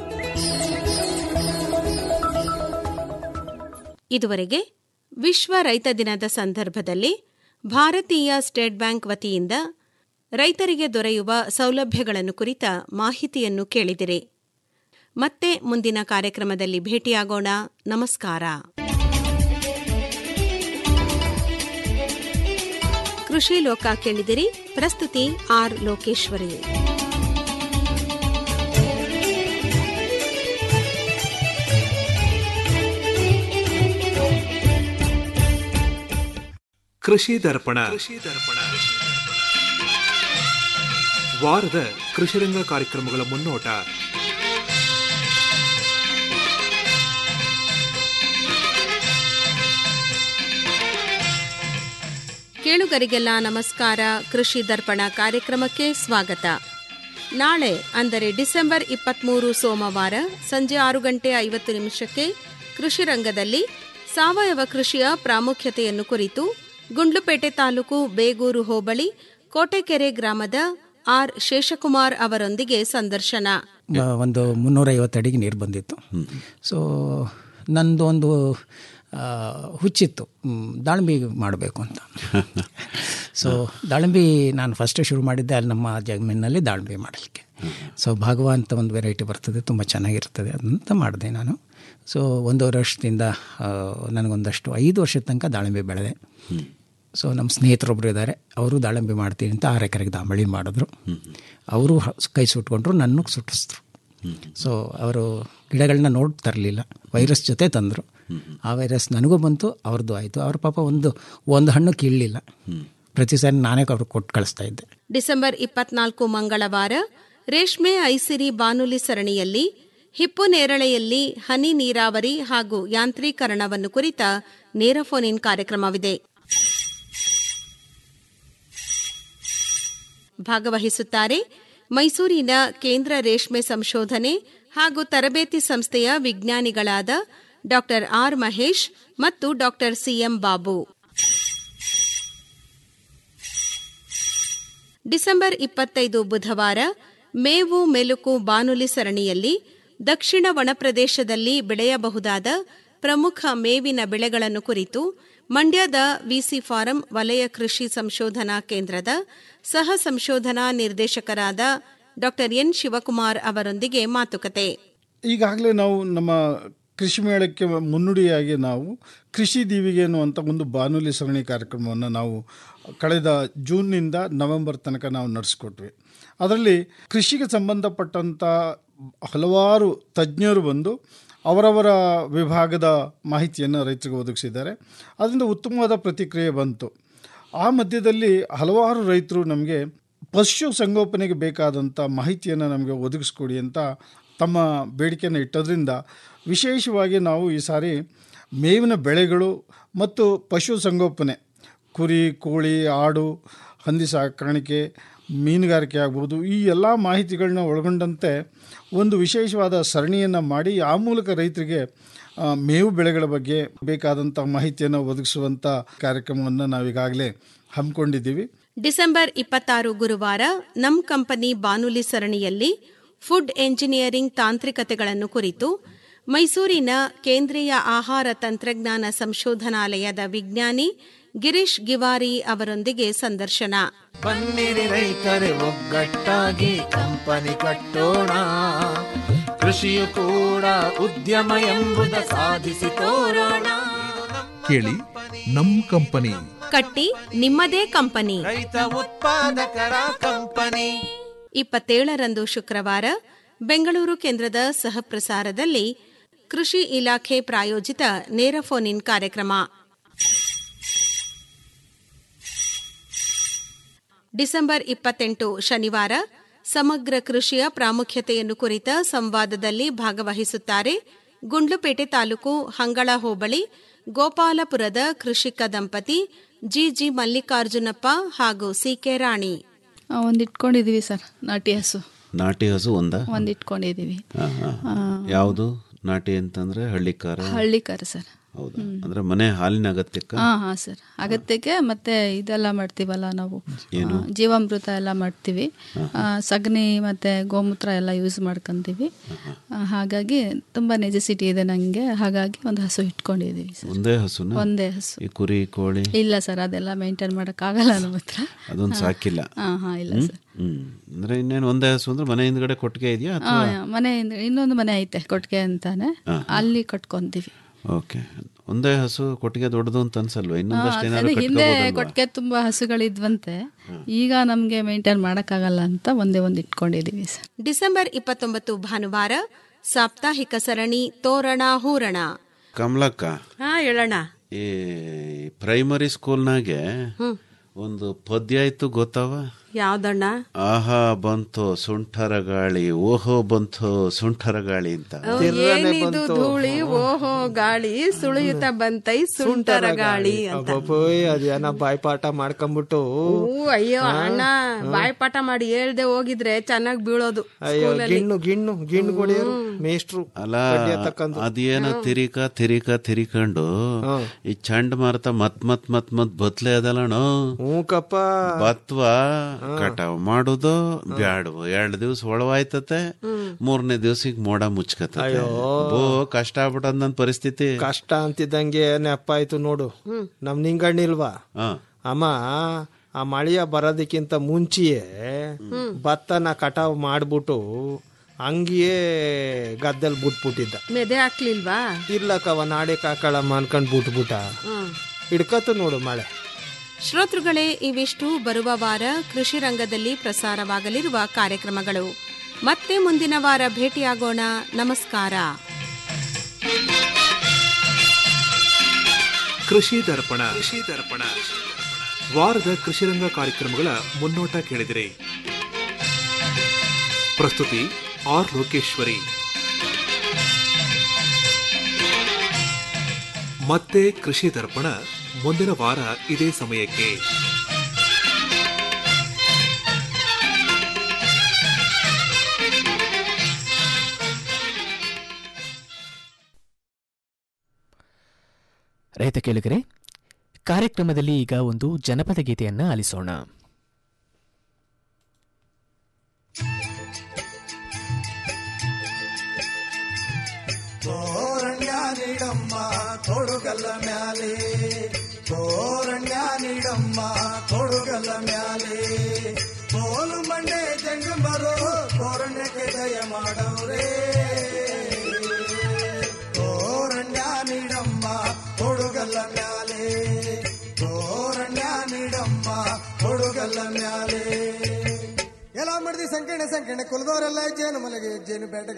ಇದುವರೆಗೆ ವಿಶ್ವ ರೈತ ದಿನದ ಸಂದರ್ಭದಲ್ಲಿ ಭಾರತೀಯ ಸ್ಟೇಟ್ ಬ್ಯಾಂಕ್ ವತಿಯಿಂದ ರೈತರಿಗೆ ದೊರೆಯುವ ಸೌಲಭ್ಯಗಳನ್ನು ಕುರಿತ ಮಾಹಿತಿಯನ್ನು ಕೇಳಿದಿರಿ ಮತ್ತೆ ಮುಂದಿನ ಕಾರ್ಯಕ್ರಮದಲ್ಲಿ ಭೇಟಿಯಾಗೋಣ ನಮಸ್ಕಾರ ಕೃಷಿ ಲೋಕ ಕೇಳಿದಿರಿ ಪ್ರಸ್ತುತಿ ಆರ್ ಲೋಕೇಶ್ವರಿ ಕೃಷಿ ದರ್ಪಣ ವಾರದ ಕೃಷಿರಂಗ ಕಾರ್ಯಕ್ರಮಗಳ ಮುನ್ನೋಟ ಕೇಳುಗರಿಗೆಲ್ಲ ನಮಸ್ಕಾರ ಕೃಷಿ ದರ್ಪಣ ಕಾರ್ಯಕ್ರಮಕ್ಕೆ ಸ್ವಾಗತ ನಾಳೆ ಅಂದರೆ ಡಿಸೆಂಬರ್ ಇಪ್ಪತ್ತ್ಮೂರು ಸೋಮವಾರ ಸಂಜೆ ಆರು ಗಂಟೆ ಐವತ್ತು ನಿಮಿಷಕ್ಕೆ ಕೃಷಿ ರಂಗದಲ್ಲಿ ಸಾವಯವ ಕೃಷಿಯ ಪ್ರಾಮುಖ್ಯತೆಯನ್ನು ಕುರಿತು ಗುಂಡ್ಲುಪೇಟೆ ತಾಲೂಕು ಬೇಗೂರು ಹೋಬಳಿ ಕೋಟೆಕೆರೆ ಗ್ರಾಮದ ಆರ್ ಶೇಷಕುಮಾರ್ ಅವರೊಂದಿಗೆ ಸಂದರ್ಶನ ಒಂದು ಮುನ್ನೂರೈವತ್ತು ಅಡಿಗೆ ನೀರು ಬಂದಿತ್ತು ಸೊ ನಂದು ಒಂದು ಆ, ಹುಚ್ಚಿತ್ತು ಮ್, ದಾಳಿಂಬೆ ಮಾಡಬೇಕು ಅಂತ ಸೊ ದಾಳಿಂಬೆ ನಾನು ಫಸ್ಟ್ ಶುರು ಮಾಡಿದ್ದೆ ಅಲ್ಲಿ ನಮ್ಮ ಜಮೀನಲ್ಲಿ ದಾಳಿಂಬೆ ಮಾಡಲಿಕ್ಕೆ ಸೊ ಭಾಗವ ಅಂತ ಒಂದು ವೆರೈಟಿ ಬರ್ತದೆ ತುಂಬ ಚೆನ್ನಾಗಿರ್ತದೆ ಅದಂತ ಮಾಡಿದೆ ನಾನು ಸೊ ಒಂದೂವರೆ ವರ್ಷದಿಂದ ಆ, ನನಗೊಂದಷ್ಟು ಐದು ವರ್ಷದ ತನಕ ದಾಳಿಂಬೆ ಬೆಳೆದೆ ಸೊ ನಮ್ಮ ಸ್ನೇಹಿತರೊಬ್ಬರು ಇದ್ದಾರೆ ಅವರು ದಾಳಿಂಬೆ ಮಾಡ್ತೀನಿ ಅಂತ ಆರು ಎಕರೆಗೆ ದಾಂಬಳಿ ಮಾಡಿದ್ರು ಅವರು ಹ- ಕೈ ಸುಟ್ಕೊಂಡ್ರು ನನ್ನ ಸುಟ್ಟಿಸಿದ್ರು ಸೊ ಅವರು ಗಿಡಗಳನ್ನ ನೋಡಿ ತರಲಿಲ್ಲ ವೈರಸ್ ಜೊತೆ ತಂದರು ಆ ವೈರಸ್ ನನಗೂ ಬಂತು ಅವ್ರದ್ದು ಆಯಿತು ಅವ್ರ ಪಾಪ ಒಂದು ಒಂದು ಹಣ್ಣು ಕೀಳಲಿಲ್ಲ ಪ್ರತಿ ಸಾರಿ ನಾನೇ ಅವ್ರಿಗೆ ಕೊಟ್ಟು ಕಳಿಸ್ತಾ ಇದ್ದೆ ಡಿಸೆಂಬರ್ ಇಪ್ಪತ್ನಾಲ್ಕು ಮಂಗಳವಾರ ರೇಷ್ಮೆ ಐಸಿರಿ ಬಾನುಲಿ ಸರಣಿಯಲ್ಲಿ ಹಿಪ್ಪು ನೇರಳೆಯಲ್ಲಿ ಹನಿ ನೀರಾವರಿ ಹಾಗೂ ಯಾಂತ್ರೀಕರಣವನ್ನು ಕುರಿತ ನೇರ ಫೋನ್ ಇನ್ ಕಾರ್ಯಕ್ರಮವಿದೆ ಭಾಗವಹಿಸುತ್ತಾರೆ ಮೈಸೂರಿನ ಕೇಂದ್ರ ರೇಷ್ಮೆ ಸಂಶೋಧನೆ ಹಾಗೂ ತರಬೇತಿ ಸಂಸ್ಥೆಯ ವಿಜ್ಞಾನಿಗಳಾದ ಡಾಕ್ಟರ್ ಆರ್ ಮಹೇಶ್ ಮತ್ತು ಡಾಕ್ಟರ್ ಸಿಎಂ ಬಾಬು ಡಿಸೆಂಬರ್ ಇಪ್ಪತ್ತೈದು ಬುಧವಾರ ಮೇವು ಮೆಲುಕು ಬಾನುಲಿ ಸರಣಿಯಲ್ಲಿ ದಕ್ಷಿಣ ಒಣಪ್ರದೇಶದಲ್ಲಿ ಬೆಳೆಯಬಹುದಾದ ಪ್ರಮುಖ ಮೇವಿನ ಬೆಳೆಗಳನ್ನು ಕುರಿತು ಮಂಡ್ಯದ ವಿಸಿ ಫಾರಂ ವಲಯ ಕೃಷಿ ಸಂಶೋಧನಾ ಕೇಂದ್ರದ ಸಹ ಸಂಶೋಧನಾ ನಿರ್ದೇಶಕರಾದ ಡಾಕ್ಟರ್ ಎನ್ ಶಿವಕುಮಾರ್ ಅವರೊಂದಿಗೆ ಮಾತುಕತೆ ಈಗಾಗಲೇ ನಾವು ನಮ್ಮ ಕೃಷಿ ಮೇಳಕ್ಕೆ ಮುನ್ನುಡಿಯಾಗಿ ನಾವು ಕೃಷಿ ದೀವಿಗೆ ಅನ್ನುವಂಥ ಒಂದು ಬಾನುಲಿ ಸರಣಿ ಕಾರ್ಯಕ್ರಮವನ್ನು ನಾವು ಕಳೆದ ಜೂನ್ನಿಂದ ನವೆಂಬರ್ ತನಕ ನಾವು ನಡೆಸ್ಕೊಟ್ವಿ ಅದರಲ್ಲಿ ಕೃಷಿಗೆ ಸಂಬಂಧಪಟ್ಟಂಥ ಹಲವಾರು ತಜ್ಞರು ಬಂದು ಅವರವರ ವಿಭಾಗದ ಮಾಹಿತಿಯನ್ನು ರೈತರಿಗೆ ಒದಗಿಸಿದ್ದಾರೆ ಅದರಿಂದ ಉತ್ತಮವಾದ ಪ್ರತಿಕ್ರಿಯೆ ಬಂತು ಆ ಮಧ್ಯದಲ್ಲಿ ಹಲವಾರು ರೈತರು ನಮಗೆ ಪಶು ಸಂಗೋಪನೆಗೆ ಬೇಕಾದಂಥ ಮಾಹಿತಿಯನ್ನು ನಮಗೆ ಒದಗಿಸ್ಕೊಡಿ ಅಂತ ತಮ್ಮ ಬೇಡಿಕೆಯನ್ನು ಇಟ್ಟದ್ರಿಂದ ವಿಶೇಷವಾಗಿ ನಾವು ಈ ಸಾರಿ ಮೇವಿನ ಬೆಳೆಗಳು ಮತ್ತು ಪಶು ಸಂಗೋಪನೆ ಕುರಿ ಕೋಳಿ ಆಡು ಹಂದಿ ಸಾಕಾಣಿಕೆ ಮೀನುಗಾರಿಕೆ ಆಗ್ಬೋದು ಈ ಎಲ್ಲ ಮಾಹಿತಿಗಳನ್ನ ಒಳಗೊಂಡಂತೆ ಒಂದು ವಿಶೇಷವಾದ ಸರಣಿಯನ್ನು ಮಾಡಿ ಆ ಮೂಲಕ ರೈತರಿಗೆ ಆ, ಮೇವು ಬೆಳೆಗಳ ಬಗ್ಗೆ ಬೇಕಾದಂಥ ಮಾಹಿತಿಯನ್ನು ಒದಗಿಸುವಂಥ ಕಾರ್ಯಕ್ರಮವನ್ನು ನಾವೀಗಾಗಲೇ ಹಮ್ಮಿಕೊಂಡಿದ್ದೀವಿ ಡಿಸೆಂಬರ್ ಇಪ್ಪತ್ತಾರು ಗುರುವಾರ ನಮ್ ಕಂಪನಿ ಬಾನುಲಿ ಸರಣಿಯಲ್ಲಿ ಫುಡ್ ಎಂಜಿನಿಯರಿಂಗ್ ತಾಂತ್ರಿಕತೆಗಳನ್ನು ಕುರಿತು ಮೈಸೂರಿನ ಕೇಂದ್ರೀಯ ಆಹಾರ ತಂತ್ರಜ್ಞಾನ ಸಂಶೋಧನಾಲಯದ ವಿಜ್ಞಾನಿ ಗಿರೀಶ್ ಗಿವಾರಿ ಅವರೊಂದಿಗೆ ಸಂದರ್ಶನ ಬನ್ನಿರಿ ರೈತರೆ ಒಗ್ಗಟ್ಟಾಗಿ ಕಂಪನಿ ಕಟ್ಟೋಣ ಕೃಷಿಯು ಕೂಡ ಉದ್ಯಮ ಎಂಬುದ ಸಾಧಿಸಿ ತೋರೋಣ ಕೇಳಿ ನಮ್ ಕಂಪನಿ ಕಟ್ಟಿ ನಿಮ್ಮದೇ ಕಂಪನಿ ರೈತ ಉತ್ಪಾದಕರ ಕಂಪನಿ ಇಪ್ಪತ್ತೇಳರಂದು ಶುಕ್ರವಾರ ಬೆಂಗಳೂರು ಕೇಂದ್ರದ ಸಹಪ್ರಸಾರದಲ್ಲಿ ಕೃಷಿ ಇಲಾಖೆ ಪ್ರಾಯೋಜಿತ ನೇರ ಫೋನ್ ಇನ್ ಕಾರ್ಯಕ್ರಮ ಡಿಸೆಂಬರ್ ಇಪ್ಪತ್ತೆಂಟು ಶನಿವಾರ ಸಮಗ್ರ ಕೃಷಿಯ ಪ್ರಾಮುಖ್ಯತೆಯನ್ನು ಕುರಿತ ಸಂವಾದದಲ್ಲಿ ಭಾಗವಹಿಸುತ್ತಾರೆ ಗುಂಡ್ಲುಪೇಟೆ ತಾಲೂಕು ಹಂಗಳ ಹೋಬಳಿ ಗೋಪಾಲಪುರದ ಕೃಷಿಕ ದಂಪತಿ ಜಿಜಿ ಮಲ್ಲಿಕಾರ್ಜುನಪ್ಪ ಹಾಗೂ ಸಿಕೆ ರಾಣಿ ಒಂದು ಇಟ್ಕೊಂಡಿದೀವಿ ಸರ್ ನಾಟಿ ಹಸು ನಾಟಿ ಹಸು ಒಂದ ಒಂದು ಇಟ್ಕೊಂಡಿದೀವಿ ಯಾವುದು ನಾಟಿ ಅಂತಂದ್ರೆ ಹಳ್ಳಿಕಾರ ಹಳ್ಳಿಕಾರ ಸರ್ ಹೌದಾ ಅಂದ್ರೆ ಮನೆ ಹಾಲಿನ ಅಗತ್ಯಕ್ಕ ಹಾ ಹಾ ಸರ್ ಅಗತ್ಯಕ್ಕೆ ಮತ್ತೆ ಇದೆಲ್ಲ ಮಾಡ್ತೀವಲ್ಲ ನಾವು ಏನು? ಆ, ಜೀವಾಮೃತ ಎಲ್ಲ ಮಾಡ್ತೀವಿ ಆ, ಸಗಣಿ ಮತ್ತೆ ಗೋಮೂತ್ರ ಎಲ್ಲ ಯೂಸ್ ಮಾಡ್ಕೊಂತೀವಿ ಆ, ಹಾಗಾಗಿ ತುಂಬಾ ನೆಸೆಸಿಟಿ ಇದೆ ನಂಗೆ ಹಾಗಾಗಿ ಒಂದು ಹಸು ಇಟ್ಕೊಂಡಿದೀವಿ ಸರ್ ಒಂದೇ ಹಸುನ ಒಂದೇ ಹಸು ಈ ಕುರಿ ಕೋಳಿ ಇಲ್ಲ ಸರ್ ಅದೆಲ್ಲ ಮೇಂಟೈನ್ ಮಾಡಕ್ ಆಗಲ್ಲ ನಮ್ಮ ಹತ್ರ ಅದೊಂದು ಹಾ. ಸಾಕಿಲ್ಲ ಹಾ ಹಾ ಇಲ್ಲ ಹ್ಮ್? ಸರ್ ಹ್ಮ್ ಅಂದ್ರೆ ಇನ್ನೇನು ಒಂದೇ ಹಸು ಅಂದ್ರೆ ಮನೆ ಹಿಂದ್ಗಡೆ ಕೊಟ್ಟಿಗೆ ಇದೆಯಾ ಆ, ಅಥವಾ ಮನೆ ಇನ್ನೊಂದು ಮನೆ ಐತೆ ಕೊಟ್ಟಿಗೆ ಅಂತಾನೆ ಹಾ. ಅಲ್ಲಿ ಕಟ್ಕೊಂತೀವಿ ಓಕೆ ಒಂದೇ ಹಸು ಕೊಟ್ಟಿಗೆ ದೊಡ್ಡದು ಅಂತ ಅನ್ಸಲ್ವಾ ಇನ್ನೊಂದಷ್ಟು ಆ, ಏನಾದ್ರು ಅದೇ ಹಿಂದೆ ಕಟ್ಕೋಬೋದಲ್ವಾ ಕೊಟ್ಟಿಗೆ ತುಂಬಾ ಹಸುಗಳಿದ್ವಂತೆ ಈಗ ನಮ್ಗೆ ಮೇಂಟೈನ್ ಮಾಡಕ್ಕಾಗಲ್ಲ ಅಂತ ಒಂದೇ ಒಂದು ಇಟ್ಕೊಂಡಿದೀವಿ ಸರ್ ಡಿಸೆಂಬರ್ ಇಪ್ಪತ್ತೊಂಬತ್ತು ಭಾನುವಾರ ಸಾಪ್ತಾಹಿಕ ಸರಣಿ ತೋರಣ ಹೂರಣ ಕಮಲಕ್ಕ ಹಾ ಹೇಳೋಣ ಈ ಪ್ರೈಮರಿ ಸ್ಕೂಲ್ನಾಗೆ ಹ್ಮ್ ಒಂದು ಪದ್ಯ ಇತ್ತು ಗೊತ್ತವ ಯಾವ್ದಣ್ಣ ಆಹಾ ಬಂತು ಸುಂಠರ ಗಾಳಿ ಓಹೋ ಬಂತು ಸುಂಠರ ಗಾಳಿ ಅಂತ ಏನಿದು ಧೂಳಿ ಓಹೋ ಗಾಳಿ ಸುಳಿಯುತ್ತ ಬಂತೈ ಸುಂಟರ ಗಾಳಿ ಅಂತ ಅಬ್ಬಬ್ಬೋಯ್ ಅದೇನ ಬಾಯ್ಪಾಠ ಮಾಡ್ಕೊಂಬಿಟ್ಟು ಹೂ ಅಯ್ಯೋ ಅಣ್ಣ ಬಾಯ್ಪಾಠ ಮಾಡಿ ಹೇಳ್ದೆ ಹೋಗಿದ್ರೆ ಚೆನ್ನಾಗ್ ಬೀಳೋದು ಅಯ್ಯೋ ಸ್ಕೂಲಲ್ಲಿ. ಗಿಣ್ಣು ಗಿಣ್ಣು ಗಿಣ್ಣು ಕೊಡಿಯೋರು ಮೇಷ್ಟ್ರು ಅಲ್ಲ ಕಡ್ಡಿ ಎತ್ತಕ್ಕಂದು. ಅದೇನೋ ತಿರಿಕ ತಿರಿಕ ತಿರಿಕೊಂಡು ಈ ಚಂಡ್ ಮಾರುತ ಮತ್ ಮತ್ ಮತ್ ಮತ್ ಬತ್ಲೆ ಅದಲ್ಲಣ ಹ್ಞೂ ಕಪ್ಪ ಬತ್ವ ಕಟಾವ್ ಮಾಡುದು ಬ್ಯಾಡವು ಎರಡು ದಿವ್ಸ ಒಳವಾಯ್ತತೆ ಮೂರನೇ ದಿವ್ಸಕ್ಕೆ ಮೋಡ ಮುಚ್ಕತ್ತೆ ಅಯ್ಯೋ. ಬೋ ಕಷ್ಟ ಆಗ್ಬಿಟ್ಟದ ನನ್ ಪರಿಸ್ಥಿತಿ ಕಷ್ಟ ಅಂತಿದ್ದಂಗೆ ನೆಪ್ಪ ಆಯ್ತು ನೋಡು ನಮ್ ನಿಂಗಣ್ಣಿಲ್ವಾ ಹ. ಅಮ್ಮ ಆ ಮಳೆಯ ಬರೋದಕ್ಕಿಂತ ಮುಂಚೆಯೇ ಭತ್ತನ ಕಟಾವ್ ಮಾಡ್ಬಿಟ್ಟು ಹಂಗಿಯೇ ಗದ್ದೆಲ್ ಬಿಟ್ಬಿಟ್ಟಿದ್ದ ಮೆದೆ ಹಾಕ್ಲಿಲ್ವಾ ಇರ್ಲಕ್ಕವ ನಾಡೆ ಕಾಕಳಮ್ಮ ಅನ್ಕೊಂಡ್ ಬಿಟ್ಬಿಟ್ಟ ಹ್ಮ್ ಹಿಡ್ಕತ್ತು ನೋಡು ಮಳೆ ಶ್ರೋತೃಗಳೇ ಇವಿಷ್ಟು ಬರುವ ವಾರ ಕೃಷಿ ರಂಗದಲ್ಲಿ ಪ್ರಸಾರವಾಗಲಿರುವ ಕಾರ್ಯಕ್ರಮಗಳು ಮತ್ತೆ ಮುಂದಿನ ವಾರ ಭೇಟಿಯಾಗೋಣ ನಮಸ್ಕಾರ ಕೃಷಿ ದರ್ಪಣ ಕೃಷಿ ದರ್ಪಣ ವಾರದ ಕೃಷಿರಂಗ ಕಾರ್ಯಕ್ರಮಗಳ ಮುನ್ನೋಟ ಕೇಳಿದಿರಿ ಪ್ರಸ್ತುತಿ ಆರ್ ಲೋಕೇಶ್ವರಿ ಮತ್ತೆ ಕೃಷಿ ದರ್ಪಣ ಮುಂದಿನ ವಾರ ಇದೇ ಸಮಯಕ್ಕೆ ರೈತ ಕೇಳಿಗರೆ ಕಾರ್ಯಕ್ರಮದಲ್ಲಿ ಈಗ ಒಂದು ಜನಪದ ಗೀತೆಯನ್ನ ಆಲಿಸೋಣ ತೋರಣ್ಯ ನೀಡಮ್ಮ ತೊಡುಗಲ್ಲ ಮ್ಯಾಲೆ ತೋರಣ್ಯ ನೀಡಮ್ಮ ತೊಡುಗಲ್ಲ ಮ್ಯಾಲೆ ಕೋಲು ಮಂಡೆ ಜಂಗಮರು ತೋರಣ್ಯಕ್ಕೆ ದಯ ಮಾಡವ್ರೆ ತೋರಣ್ಯ ನೀಡಮ್ಮ ತೊಡುಗಲ್ಲ ಮ್ಯಾಲೆ ತೋರಣ್ಯ ನೀಡಮ್ಮ ತೊಡುಗಲ್ಲ ಮ್ಯಾಲೆ ಎಲ್ಲ ಮಾಡಿದಿ ಸಂಕಣ ಸಂಕಣ ಕುಲದವರೆಲ್ಲ ಜೇನು ಮಲಗೆ ಜೇನು ಬೇಟೆ